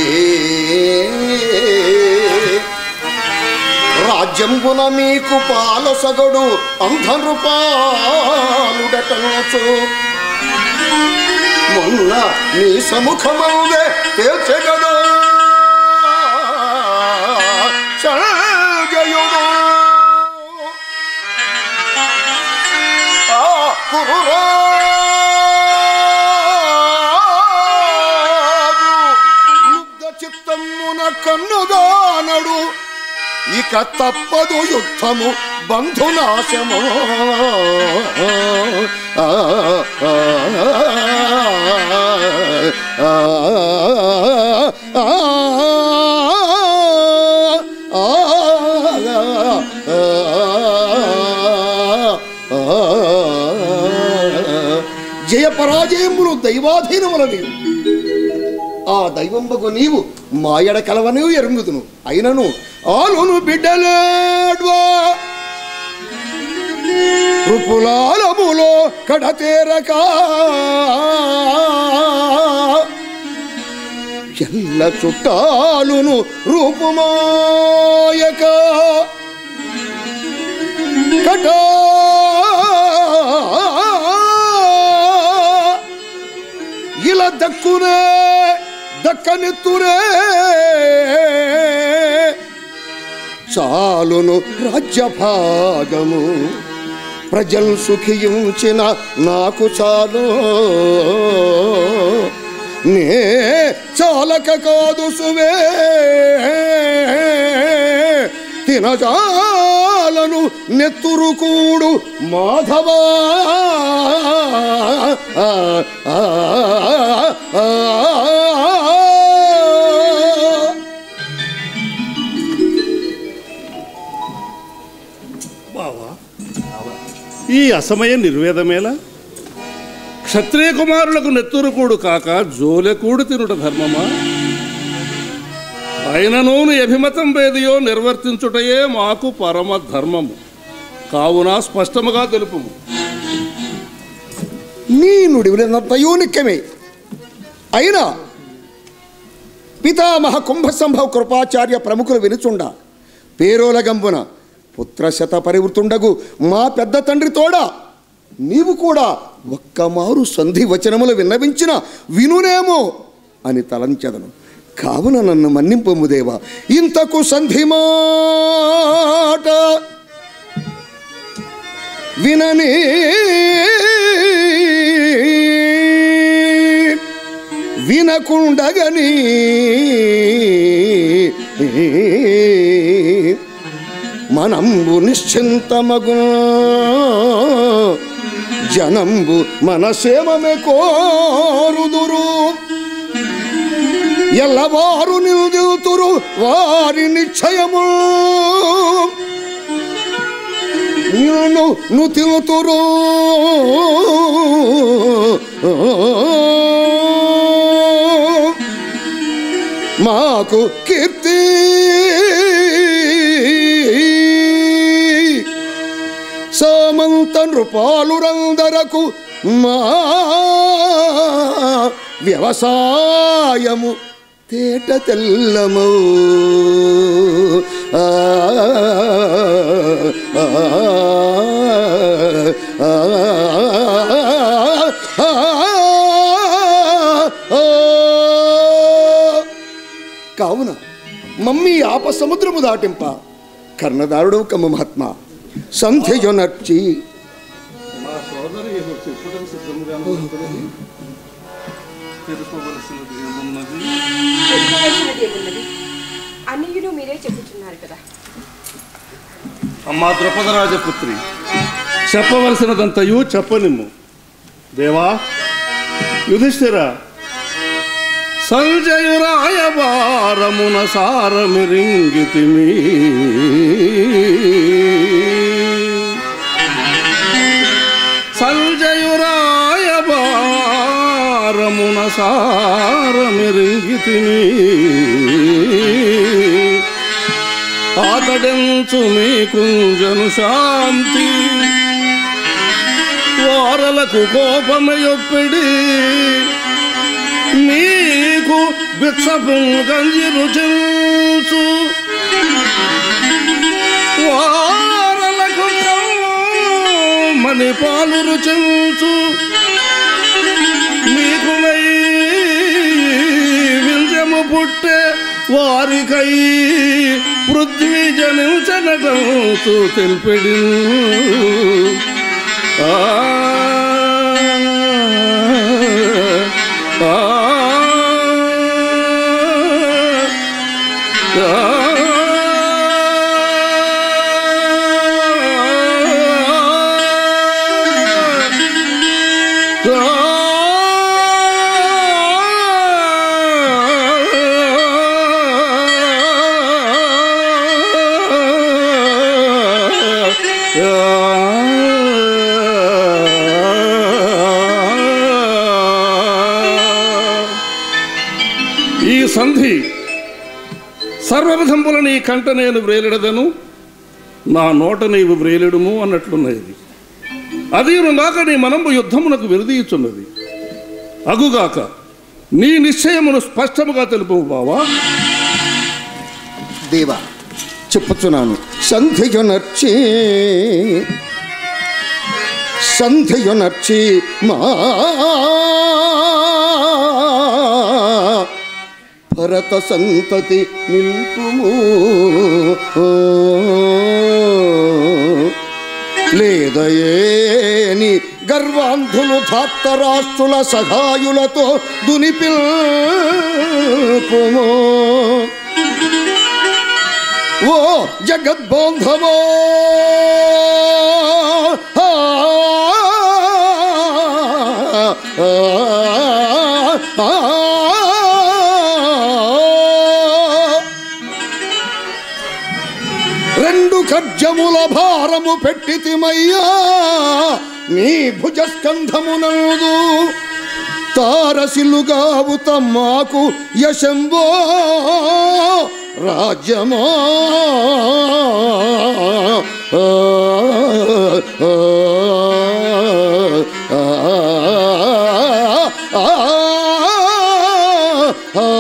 Speaker 7: రాజ్యంబున మీకు పాలసగడు అంధనృపాలుడటనచో మొన్న నీ సముఖమౌదే తేల్చెగదా సంజయుడు ఆ కురురాజు లుబ్ధ చిత్తమున కన్నుగానడు ఇక తప్పదు యుద్ధము బంధునాశము ఆ, ఆ, ఆ, ఆ, జయ పరాజయములు దైవాధీనములవి ఆ దైవంబకు నీవు మాయడ కలవను ఎరుగుదును అయినను ఆలును బిడ్డలేడ్వా రుపులాలములో కడతేరక ఎల్ల చుట్టాలును రూపుమాయక కటా ఇలా దక్కునే దక్కనెత్తురే చాలును రాజ్యభాగము ప్రజలు సుఖించిన నాకు చాలు నే చాలక కాదు సువే తినజాలను నెత్తురు కూడు మాధవా ఆ, ఆ, ఆ, ఆ.
Speaker 4: బావా ఈ అసమయ నిర్వేదమేలా క్షత్రియ కుమారులకు నెత్తురుకూడు కాక జోలెకూడు తినుట ధర్మమా అయిననూను అభిమతం వేదియో నిర్వర్తించుటయే మాకు పరమ ధర్మము కావున స్పష్టముగా తెలుపుము
Speaker 7: నీ నుడివినంతయో నిక్కమే అయినా పితామహ కుంభసంభవ కృపాచార్య ప్రముఖులు వినుచుండ పేరోల గంబున పుత్రశత పరివృతుండగు మా పెద్ద తండ్రి తోడా నీవు కూడా ఒక్క మారు సంధి వచనములు విన్నవించిన వినునేమో అని తలంచెదను కావున నన్ను మన్నింపము దేవా ఇంతకు సంధి మాట వినని వినకుండగని మనంబు నిశ్చింతమగు జనంబు మనసేమమే కోరుదురు ఎల్లవారు నిలుదుతురు వారి నిశ్చయము నిన్ను నుతిలుతురు మాకు కీర్తి సామంత నృపాలురందరకు మా వ్యవసాయము తేట తెల్లము ఆ, ఆ, ఆ, ఆ, ఆ. కావున మమ్మీ ఆప సముద్రము దాటింప కర్ణదారుడు కమ్మ మహాత్మ సంధ్యజు నర్చి
Speaker 4: మా సోదరి చెప్పడం సిద్ధంగా తెలుపవలసినది ఏమున్నది
Speaker 8: తెలుసుకోవలసినది ఏమున్నది అన్నియుడు మీరే చెప్పుచున్నారు కదా
Speaker 4: అమ్మా ద్రుపదరాజపుత్రి చెప్పవలసినదంతయు చెప్పనిమ్ము దేవా యుధిష్ఠిర సంజయురాయ వారమున సారమిరింగితిమి సంజయురాయ వారమున సారమిరింగితిమి ఆతడెంచు మీ కుంజను శాంతి వారలకు కోపమయొప్పిడి మీకు బిచ్చపు గంజి రుచించు వారలకు మని పాలు రుచించు మీకు వింజము పుట్టే వారికై పృథ్వీ జనించనటంతు తెలిపెడి ఆ ఆ ఈ సంధి సర్వవిధంబుల నీ కంట నేను వ్రేలిడదను నా నోట నీవు వ్రేలిడుము అన్నట్లున్నది అది నాక నీ మనంబు యుద్ధమునకు విరదీయుచున్నది అగుగాక నీ నిశ్చయమును స్పష్టముగా తెలుపు బావా
Speaker 7: దేవా చెప్పుచున్నాను సంధ్యజు నర్చి సంధ్యజు నర్చి మా భరత సంతతి నిల్పుము లేదయేని గర్వాంధులు ధాత్తరాష్ట్రుల సహాయులతో దునిపిల్పుము ఓ జగద్బాంధవో ఆ, ఆ, ఆ, రెండు ఖడ్జముల భారము పెట్టితిమయ్యా నీ భుజస్కంధమునందు తారసిలుగావు తమ్మాకు యశంబో రాజ్యమో ఆ, ఆ, ఆ, ఆ, ఆ,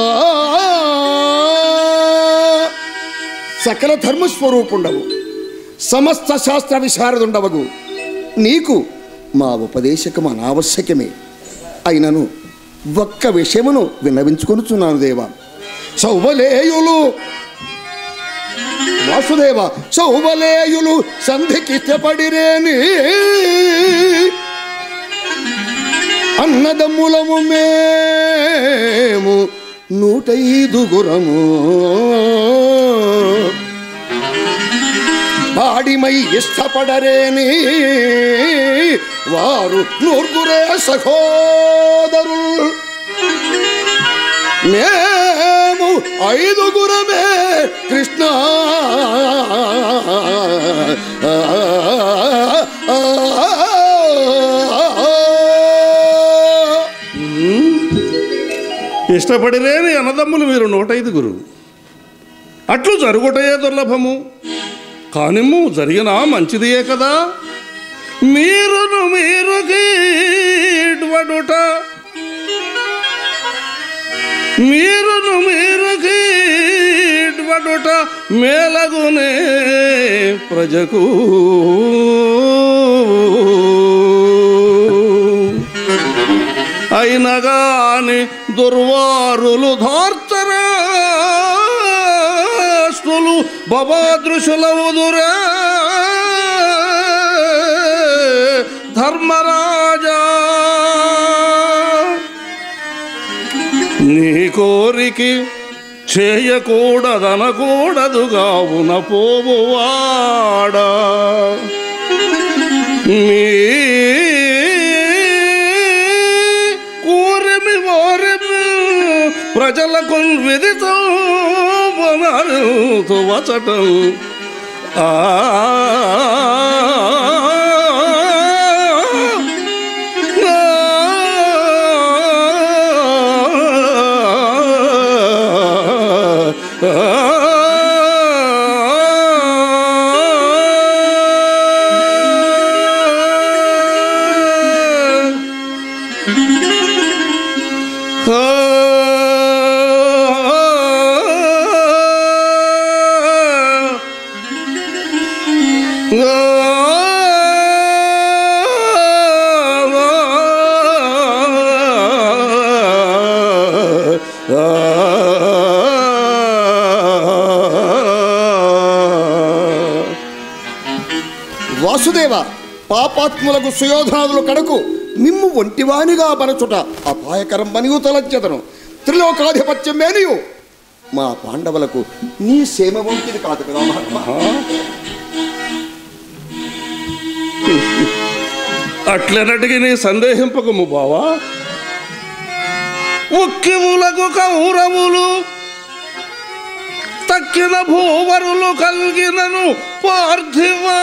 Speaker 7: సకల ధర్మస్వరూపుండవు సమస్త శాస్త్ర విశారదుండవగు నీకు మా ఉపదేశకం అనావశ్యకమే అయినను ఒక్క విషయమును విన్నవించుకొనుచున్నాను దేవా సౌబలేయులు వాసుదేవ సౌబలేయులు సంధికి ఇష్టపడిరేని అన్నదమ్ములము మేము నూటైదుగురము పాడిమై ఇష్టపడరేని వారు నూర్గురే సహోదరులు మేము ఐదుగురమే కృష్ణ
Speaker 4: ఇష్టపడిరేని అన్నదమ్ములు మీరు నూట ఐదుగురు అట్లు జరుగుటయే దుర్లభము కానిమ్ము జరిగినా మంచిదియే కదా మీరును మీరు కీడ్వడుట మీరును మీరు కీడ్వడుట మేలగునే ప్రజకు అయినగాని దుర్వారులు ధార్తరాష్ట్రులు బబాదృశులవుదురా ధర్మరాజా నీ కోరికి చేయకూడదనకూడదుగావున పోవువాడా మీ కూరమి ఓరమి ప్రజలకు విధితో వచటం ఆ
Speaker 7: వాసుదేవ పాపాత్ములకు సుయోధనాదులు కడకు మిమ్ము ఒంటివానిగా బరచుట అపాయకరం మనియు తలచెదను త్రిలోకాధిపత్యం మేనియు మా పాండవులకు నీ సేమ వంటిది కాదు కదా మహాత్మా
Speaker 4: అట్లనటికి నీ సందేహింపకము బావా ఉక్కిములకు కౌరవులు తక్కిన భూవరులు కలిగినను పార్థివా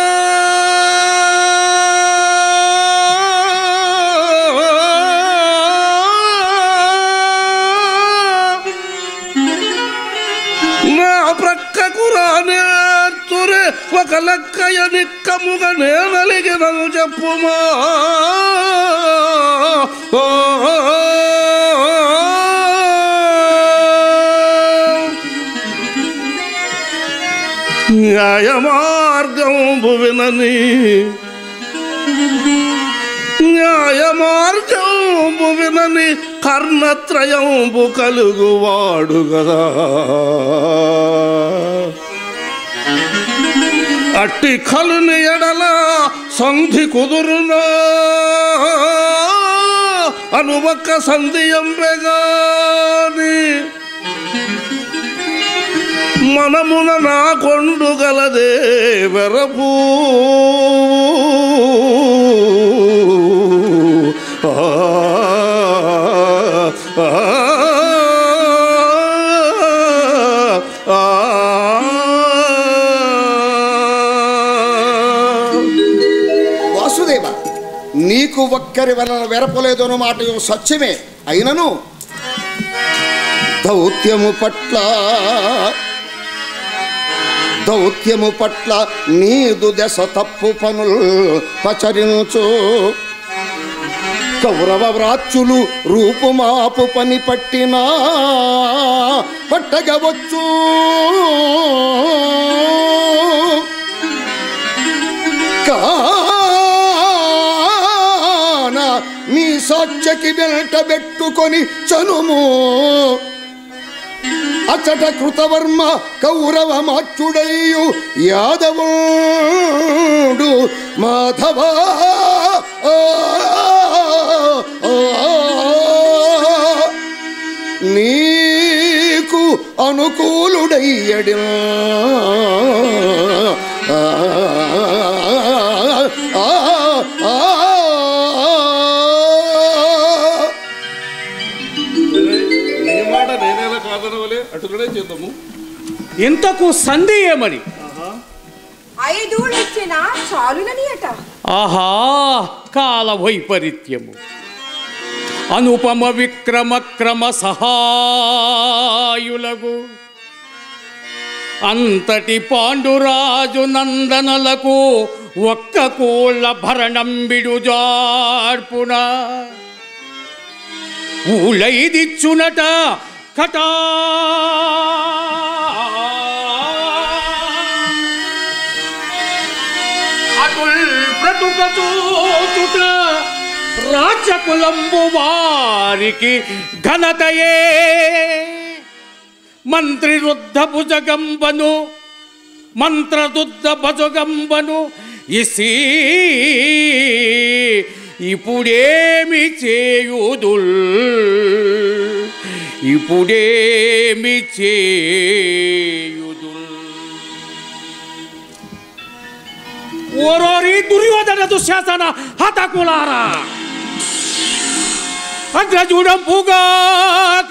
Speaker 4: నా ప్రక్కకు రానేతురే ఒక లెక్కయ నిక్కముగా నేనలిగినను చెప్పుమా ఓ, న్యాయ మార్గం వినని న్యాయ మార్గం వినని కర్ణత్రయంబు కలుగువాడు గదా అట్టి కలుని ఎడల సంధి కుదురునా అనువక్క సంధి ఎంబెగాని మనమున నా కొండు గలదే వెరపు ఆ, ఆ, ఆ, ఆ.
Speaker 7: వాసుదేవ నీకు ఒక్కరి వలన వెరపలేదను మాట సత్యమే అయినను దౌత్యము పట్ల దౌత్యము పట్ల నీదు దశ తప్పు పనులు పచరించు కౌరవ వ్రాత్యులు రూపుమాపు పని పట్టినా పట్టగవచ్చు కాన నీ సాక్ష్యకి వెంట పెట్టుకొని చనుము అచట కృతవర్మ కౌరవ మాచ్యుడయ్యు యాదవుడు మాధవ ఆ, ఆ, నీకు అనుకూలుడయ్యడి ఆ, ఆ, ఆ,
Speaker 4: నీ మాట నేనేలా కాదనవలే అటుకడే చేద్దాము
Speaker 9: ఇంతకు సంధి ఏమని
Speaker 8: ఐదు ఇచ్చిన చాలునని అట
Speaker 9: ఆహా కాల వైపరీత్యము అనుపమ విక్రమ క్రమ సహాయులకు అంతటి పాండురాజు నందనలకు ఒక్క కోళ్ళ భరణంబిడు జార్పున ఊళ్ళైదిచ్చునట కటా అటుల్ బ్రతుక చూచుట రాజకులంబు వారికి ఘనతయే మంత్రి రుద్ధ భుజగంబను మంత్రదుద్ధ భుజగంబను ఇసి ఇప్పుడేమి చేయుదుల్ ఇప్పుడేమి చేయుదుల్ ఓరోరి దుర్యోధన దుశ్శాసన హతకులారా అగ్రజుడం పుగాక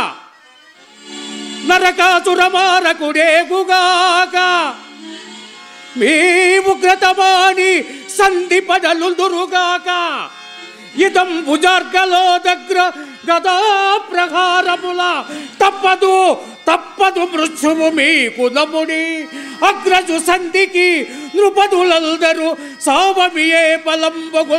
Speaker 9: నరకాసురమారకుడేగుగాక మీ ఉగ్రతమాని సంధి పడలుదురుగాక ఇదం భుజార్గలో దగ్గర గదా ప్రహారముల తప్పదు తప్పదు మృత్యువు మీకు నముడి అగ్రజు సంధికి నృపదులందరూ సావమియే పలంబగు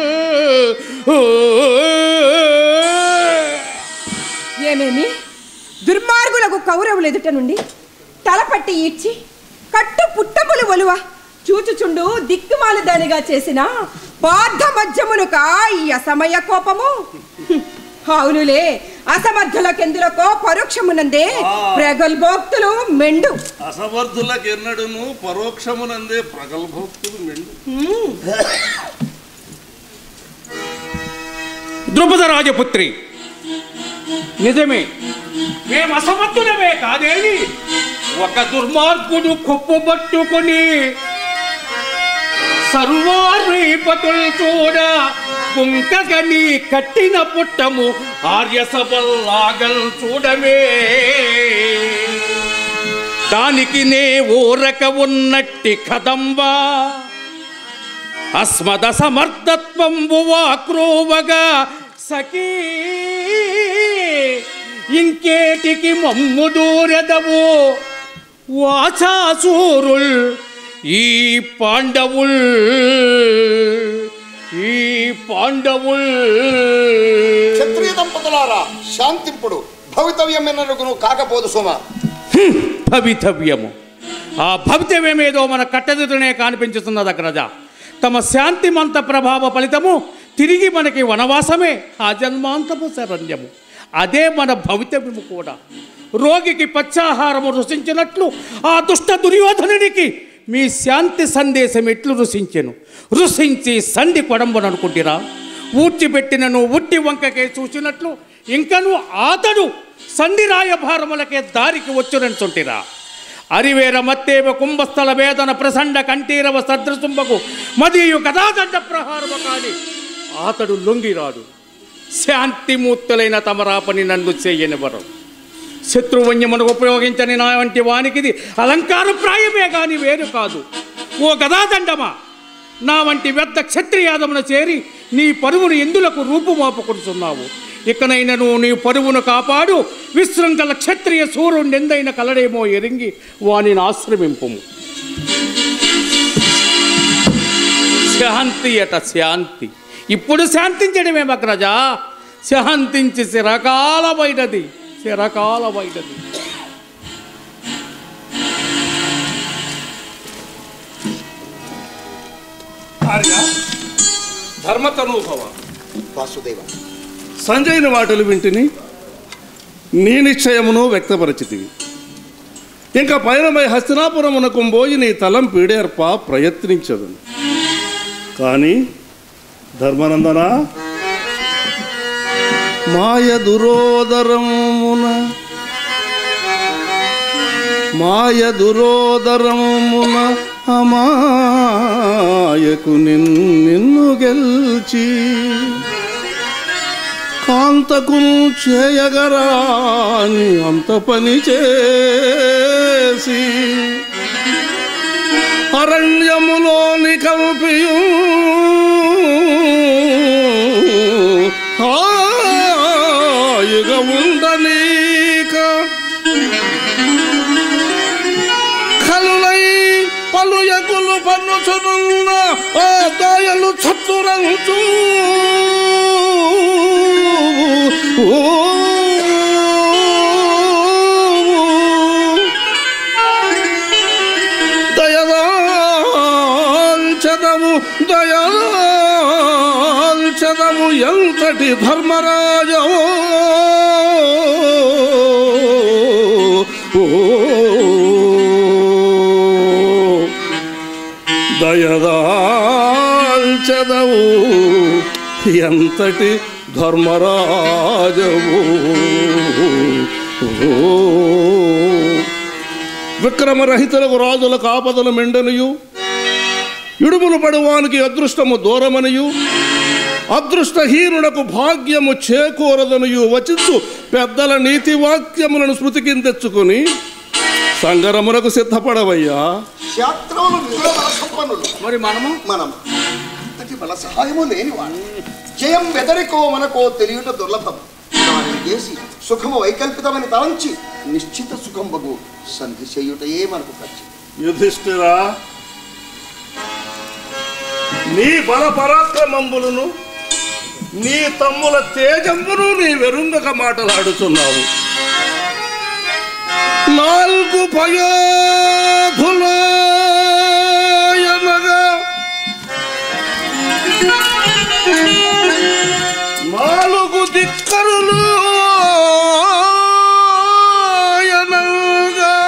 Speaker 8: ఏమేమి దుర్మార్గులకు కౌరవులు ఎదుట నుండి తలపట్టి ఈడ్చి కట్టు పుట్టములు ఒలువ చూచుచుండు దిక్కుమాలు దానిగా చేసిన పార్థ మధ్యమునుక ఈ అసమయ కోపము హ్మ్. అవునులే అసమర్థులకెందులకో పరోక్షమునందే ప్రగల్భోక్తులు మెండు
Speaker 4: అసమర్థులకు ఎన్నడును పరోక్షమునందే ప్రగల్భోక్తులు మెండు
Speaker 9: ద్రుపద రాజపుత్రి నిజమే మేము అసమర్థులమే కాదేని ఒక దుర్మార్గుడు కుప్పు పట్టుకుని సర్వారీపతులు చూడ కుంకగని కట్టిన పుట్టము ఆర్యసభల్లాగల్ చూడమే దానికి నే ఊరక ఉన్నట్టి కదంబా అస్మద సమర్థత్వంబు వాక్రోవగా సఖీ ఇంకేటికి మమ్ము దూరదవు వాచాసూరుల్ ఈ పాండవుల్ ఈ పాండవుల్
Speaker 7: క్షత్రియ దంపతులారా శాంతింపుడు భవితవ్యమైనను కాకపోదు సుమ
Speaker 9: భవితవ్యము ఆ భవితవ్యమేదో మన కట్టదిటనే కనిపించుతున్నది అగ్రజ తమ శాంతిమంత ప్రభావ ఫలితము తిరిగి మనకి వనవాసమే ఆ జన్మాంతపు శరణ్యము అదే మన భవితవ్యము కూడా రోగికి పచ్చాహారము రుచించినట్లు ఆ దుష్ట దుర్యోధనునికి మీ శాంతి సందేశం ఎట్లు రుసించెను రుసించి సంధి కొడంబననుకుంటిరా ఊడ్చిపెట్టినను ఉట్టి వంకకే చూసినట్లు ఇంకను ఆతడు సంధి రాయభారములకే దారికి వచ్చునంచుంటిరా అరివేర మత్తేవ కుంభస్థల వేదన ప్రసండ కంఠీరవ సదృశుంభకు మదియు కథాదండ ప్రహారము కాని అతడు లొంగిరాడు శాంతిమూర్తులైన తమరాపని నన్ను చేయనివ్వరు శత్రువన్యమును ఉపయోగించని నా వంటి వానికిది అలంకార ప్రాయమే గాని వేరు కాదు ఓ గదాదండమా నా వంటి వ్యర్థ క్షత్రియాదమున చేరి నీ పరువును ఎందులకు రూపుమాపుకుంటున్నావు ఇకనైనను నీ పరువును కాపాడు విశృంఖల క్షత్రియ సూర్యుడెందైన కలడేమో ఎరింగి వానిని ఆశ్రమింపుము శాంతి అట శాంతి ఇప్పుడు శాంతించడమే మగ్రజా శాంతించి చిరకాలమైనది చిరకాలమైనది
Speaker 4: ఆర్య ధర్మతనూభవ
Speaker 7: వాసుదేవ
Speaker 4: సంజయుని మాటలు వింటిని నీ నిశ్చయమును వ్యక్తపరచితివి ఇంకా పైనమై హస్తినాపురమునకు పోయి నీ తలం పీడేర్ప ప్రయత్నించదు కానీ ధర్మనందన మాయ దురోదరమున మాయ దురోదరమున అమాయకు నిన్- నిన్ను గెల్చి కాంతకు చేయగరాని అంత పని చేసి అరణ్యములోని కల్పియు హాయిగా ఉండనీక కలులై పలు ఎగులు పన్నుచునున్న ఆ దాయలు చత్తురంచు దయదాంచదము దయాల్చదము ఎంతటి ధర్మరాజవో దయదాల్చదవు ఎంతటి ధర్మరాజవు విక్రమరహితులకు రాజులకు ఆపదలు మెండనియు ఇడుములు పడువానికి అదృష్టము దూరమనియు అదృష్టహీనుడకు భాగ్యము చేకూరదనియు వచించు పెద్దల నీతి వాక్యములను స్మృతికి తెచ్చుకొని సంగరమునకు సిద్ధపడవయ్యా
Speaker 7: క్షేత్రములు విలువ బల సంపన్నులు
Speaker 9: మరి మనము
Speaker 7: మనం అంతటి బల సహాయము లేనివాడు జయం వెదరికో మనకో తెలియట దుర్లభం దానిని చేసి సుఖము వైకల్పితమని తలంచి నిశ్చిత సుఖంబగు సంధి చేయుటయే మనకు ఖర్చు
Speaker 4: యుధిష్ఠిరా నీ బల పరాక్రమంబులను నీ తమ్ముల తేజంబును నీ వెరుంగక మాటలాడుతున్నావు నాలుగు పయోధులయనగా నాలుగు దిక్కరులు ఆయనగా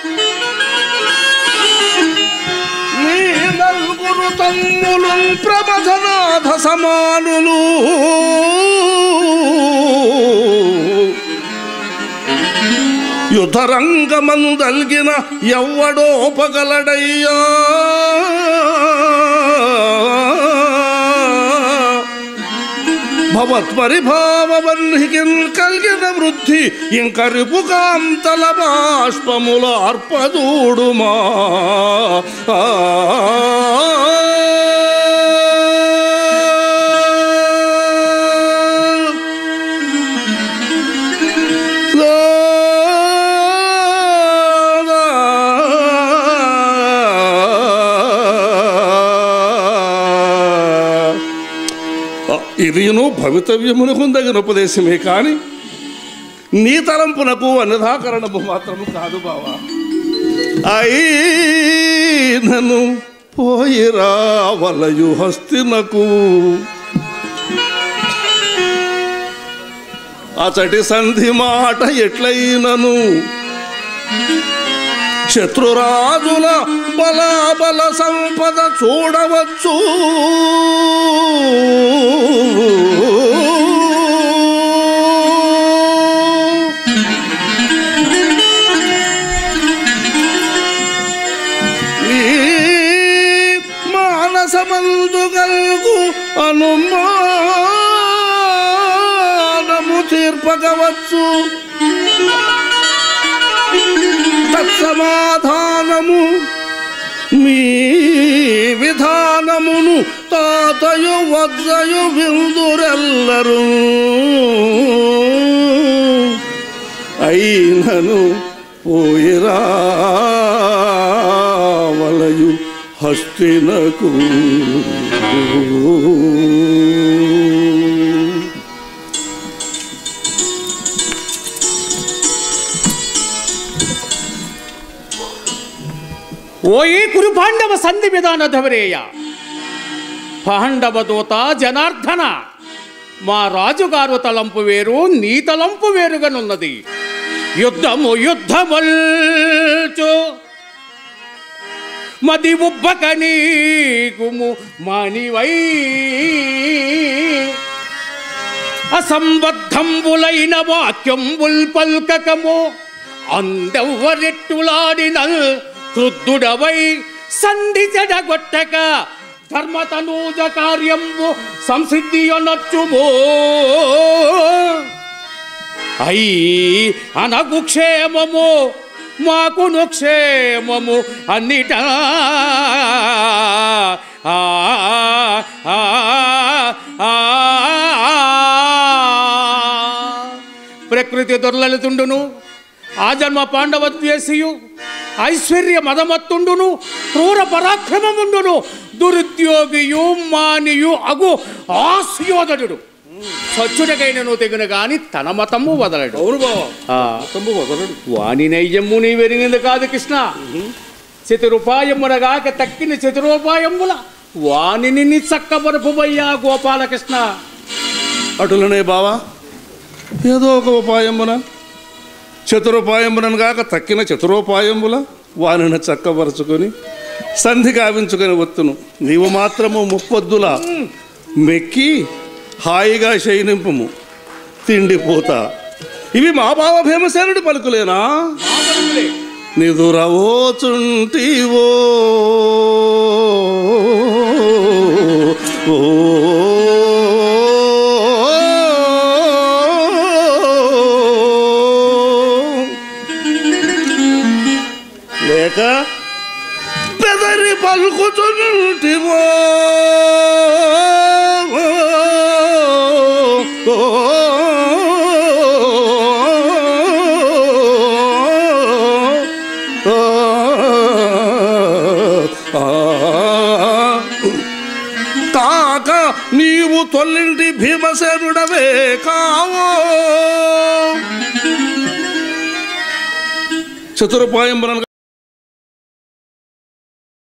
Speaker 4: నీ నలుగురు తమ్ములు ప్రమథనాథ సమానులు యుధరంగమందల్గిన ఎవ్వడోపగలడయ్యా భవత్పరిభావవన్హికిన్ కలిగిన వృద్ధి ఇంక రిపుకాంతల బాష్పముల అర్పదూడుమా ఆ. ఇదిను భవితవ్యమునకు తగిన ఉపదేశమే కాని నీ తలంపునకు అన్నదాకరణము మాత్రము కాదు బావా అయినను పోయిరా వలయు హస్తినకు అచటి సంధి మాట ఎట్లయినను శత్రురాజుల బలాబల సంపద చూడవచ్చు నీ మానసమందు గల్గు అనుమానము తీర్పగవచ్చు తత్సమాధానము మీ విధానమును తాతయు వద్దయు విందురెల్లరు అయినను పోయిరావలయు హస్తినకు
Speaker 9: ఓయి కురు పాండవ సంధి విధాన ధవరేయ పాండవ దూత జనార్దన మా రాజుగారు తలంపు వేరు నీ తలంపు వేరుగానున్నది యుద్ధము యుద్ధమల్చు మది ఉబ్బక నీకుము మానివై అసంబద్ధంబులైన వాక్యంబుల్ పల్కకము అందెవ్వరెట్టులాడిన క్రుద్ధుడవై సంధి చెడగొట్టక ధర్మతనూజ కార్యంబు సంసిద్ధి అనొచ్చుమో అయి అనగు క్షేమము మాకును క్షేమము అన్నిటా ఆ, ఆ, ఆ, ఆ. ప్రకృతి దొర్లలితుండును ఆ జన్మ పాండవద్వేషియు ఐశ్వర్య మదమత్తుండును క్రూర పరాక్రమముండును దురుద్యోగియు మానియు అగు ఆస్యోదడు సచ్చుడకైనను తెగున గాని తన మతము వదలడు
Speaker 2: అవును బావా
Speaker 9: ఆ,
Speaker 2: తమ్ము వదలడు
Speaker 9: వాని నైజమ్ము నీ వెరిగింది కాదు కృష్ణ చతురుపాయమునగాక తక్కిన చతురోపాయముల వానిని నీ చక్కబరుపుబయ్యా గోపాలకృష్ణ
Speaker 4: అటులనే బావా ఏదో ఒక ఉపాయమున చతురోపాయమునను గాక తక్కిన చతురోపాయముల వానిని చక్కపరుచుకొని సంధి గావించుకొని వత్తును నీవు మాత్రము ముప్పొద్దుల మెక్కి హాయిగా శయనింపుము తిండిపోతా ఇవి మా బావ భీమసేనుడి పలుకులేనా నిదురవోచుంటివో ఓ లేక పెదరి పలుకుచుంటివో కాక నీవు తొల్లింటి భీమసేనుడవే కావో చతురుపాయం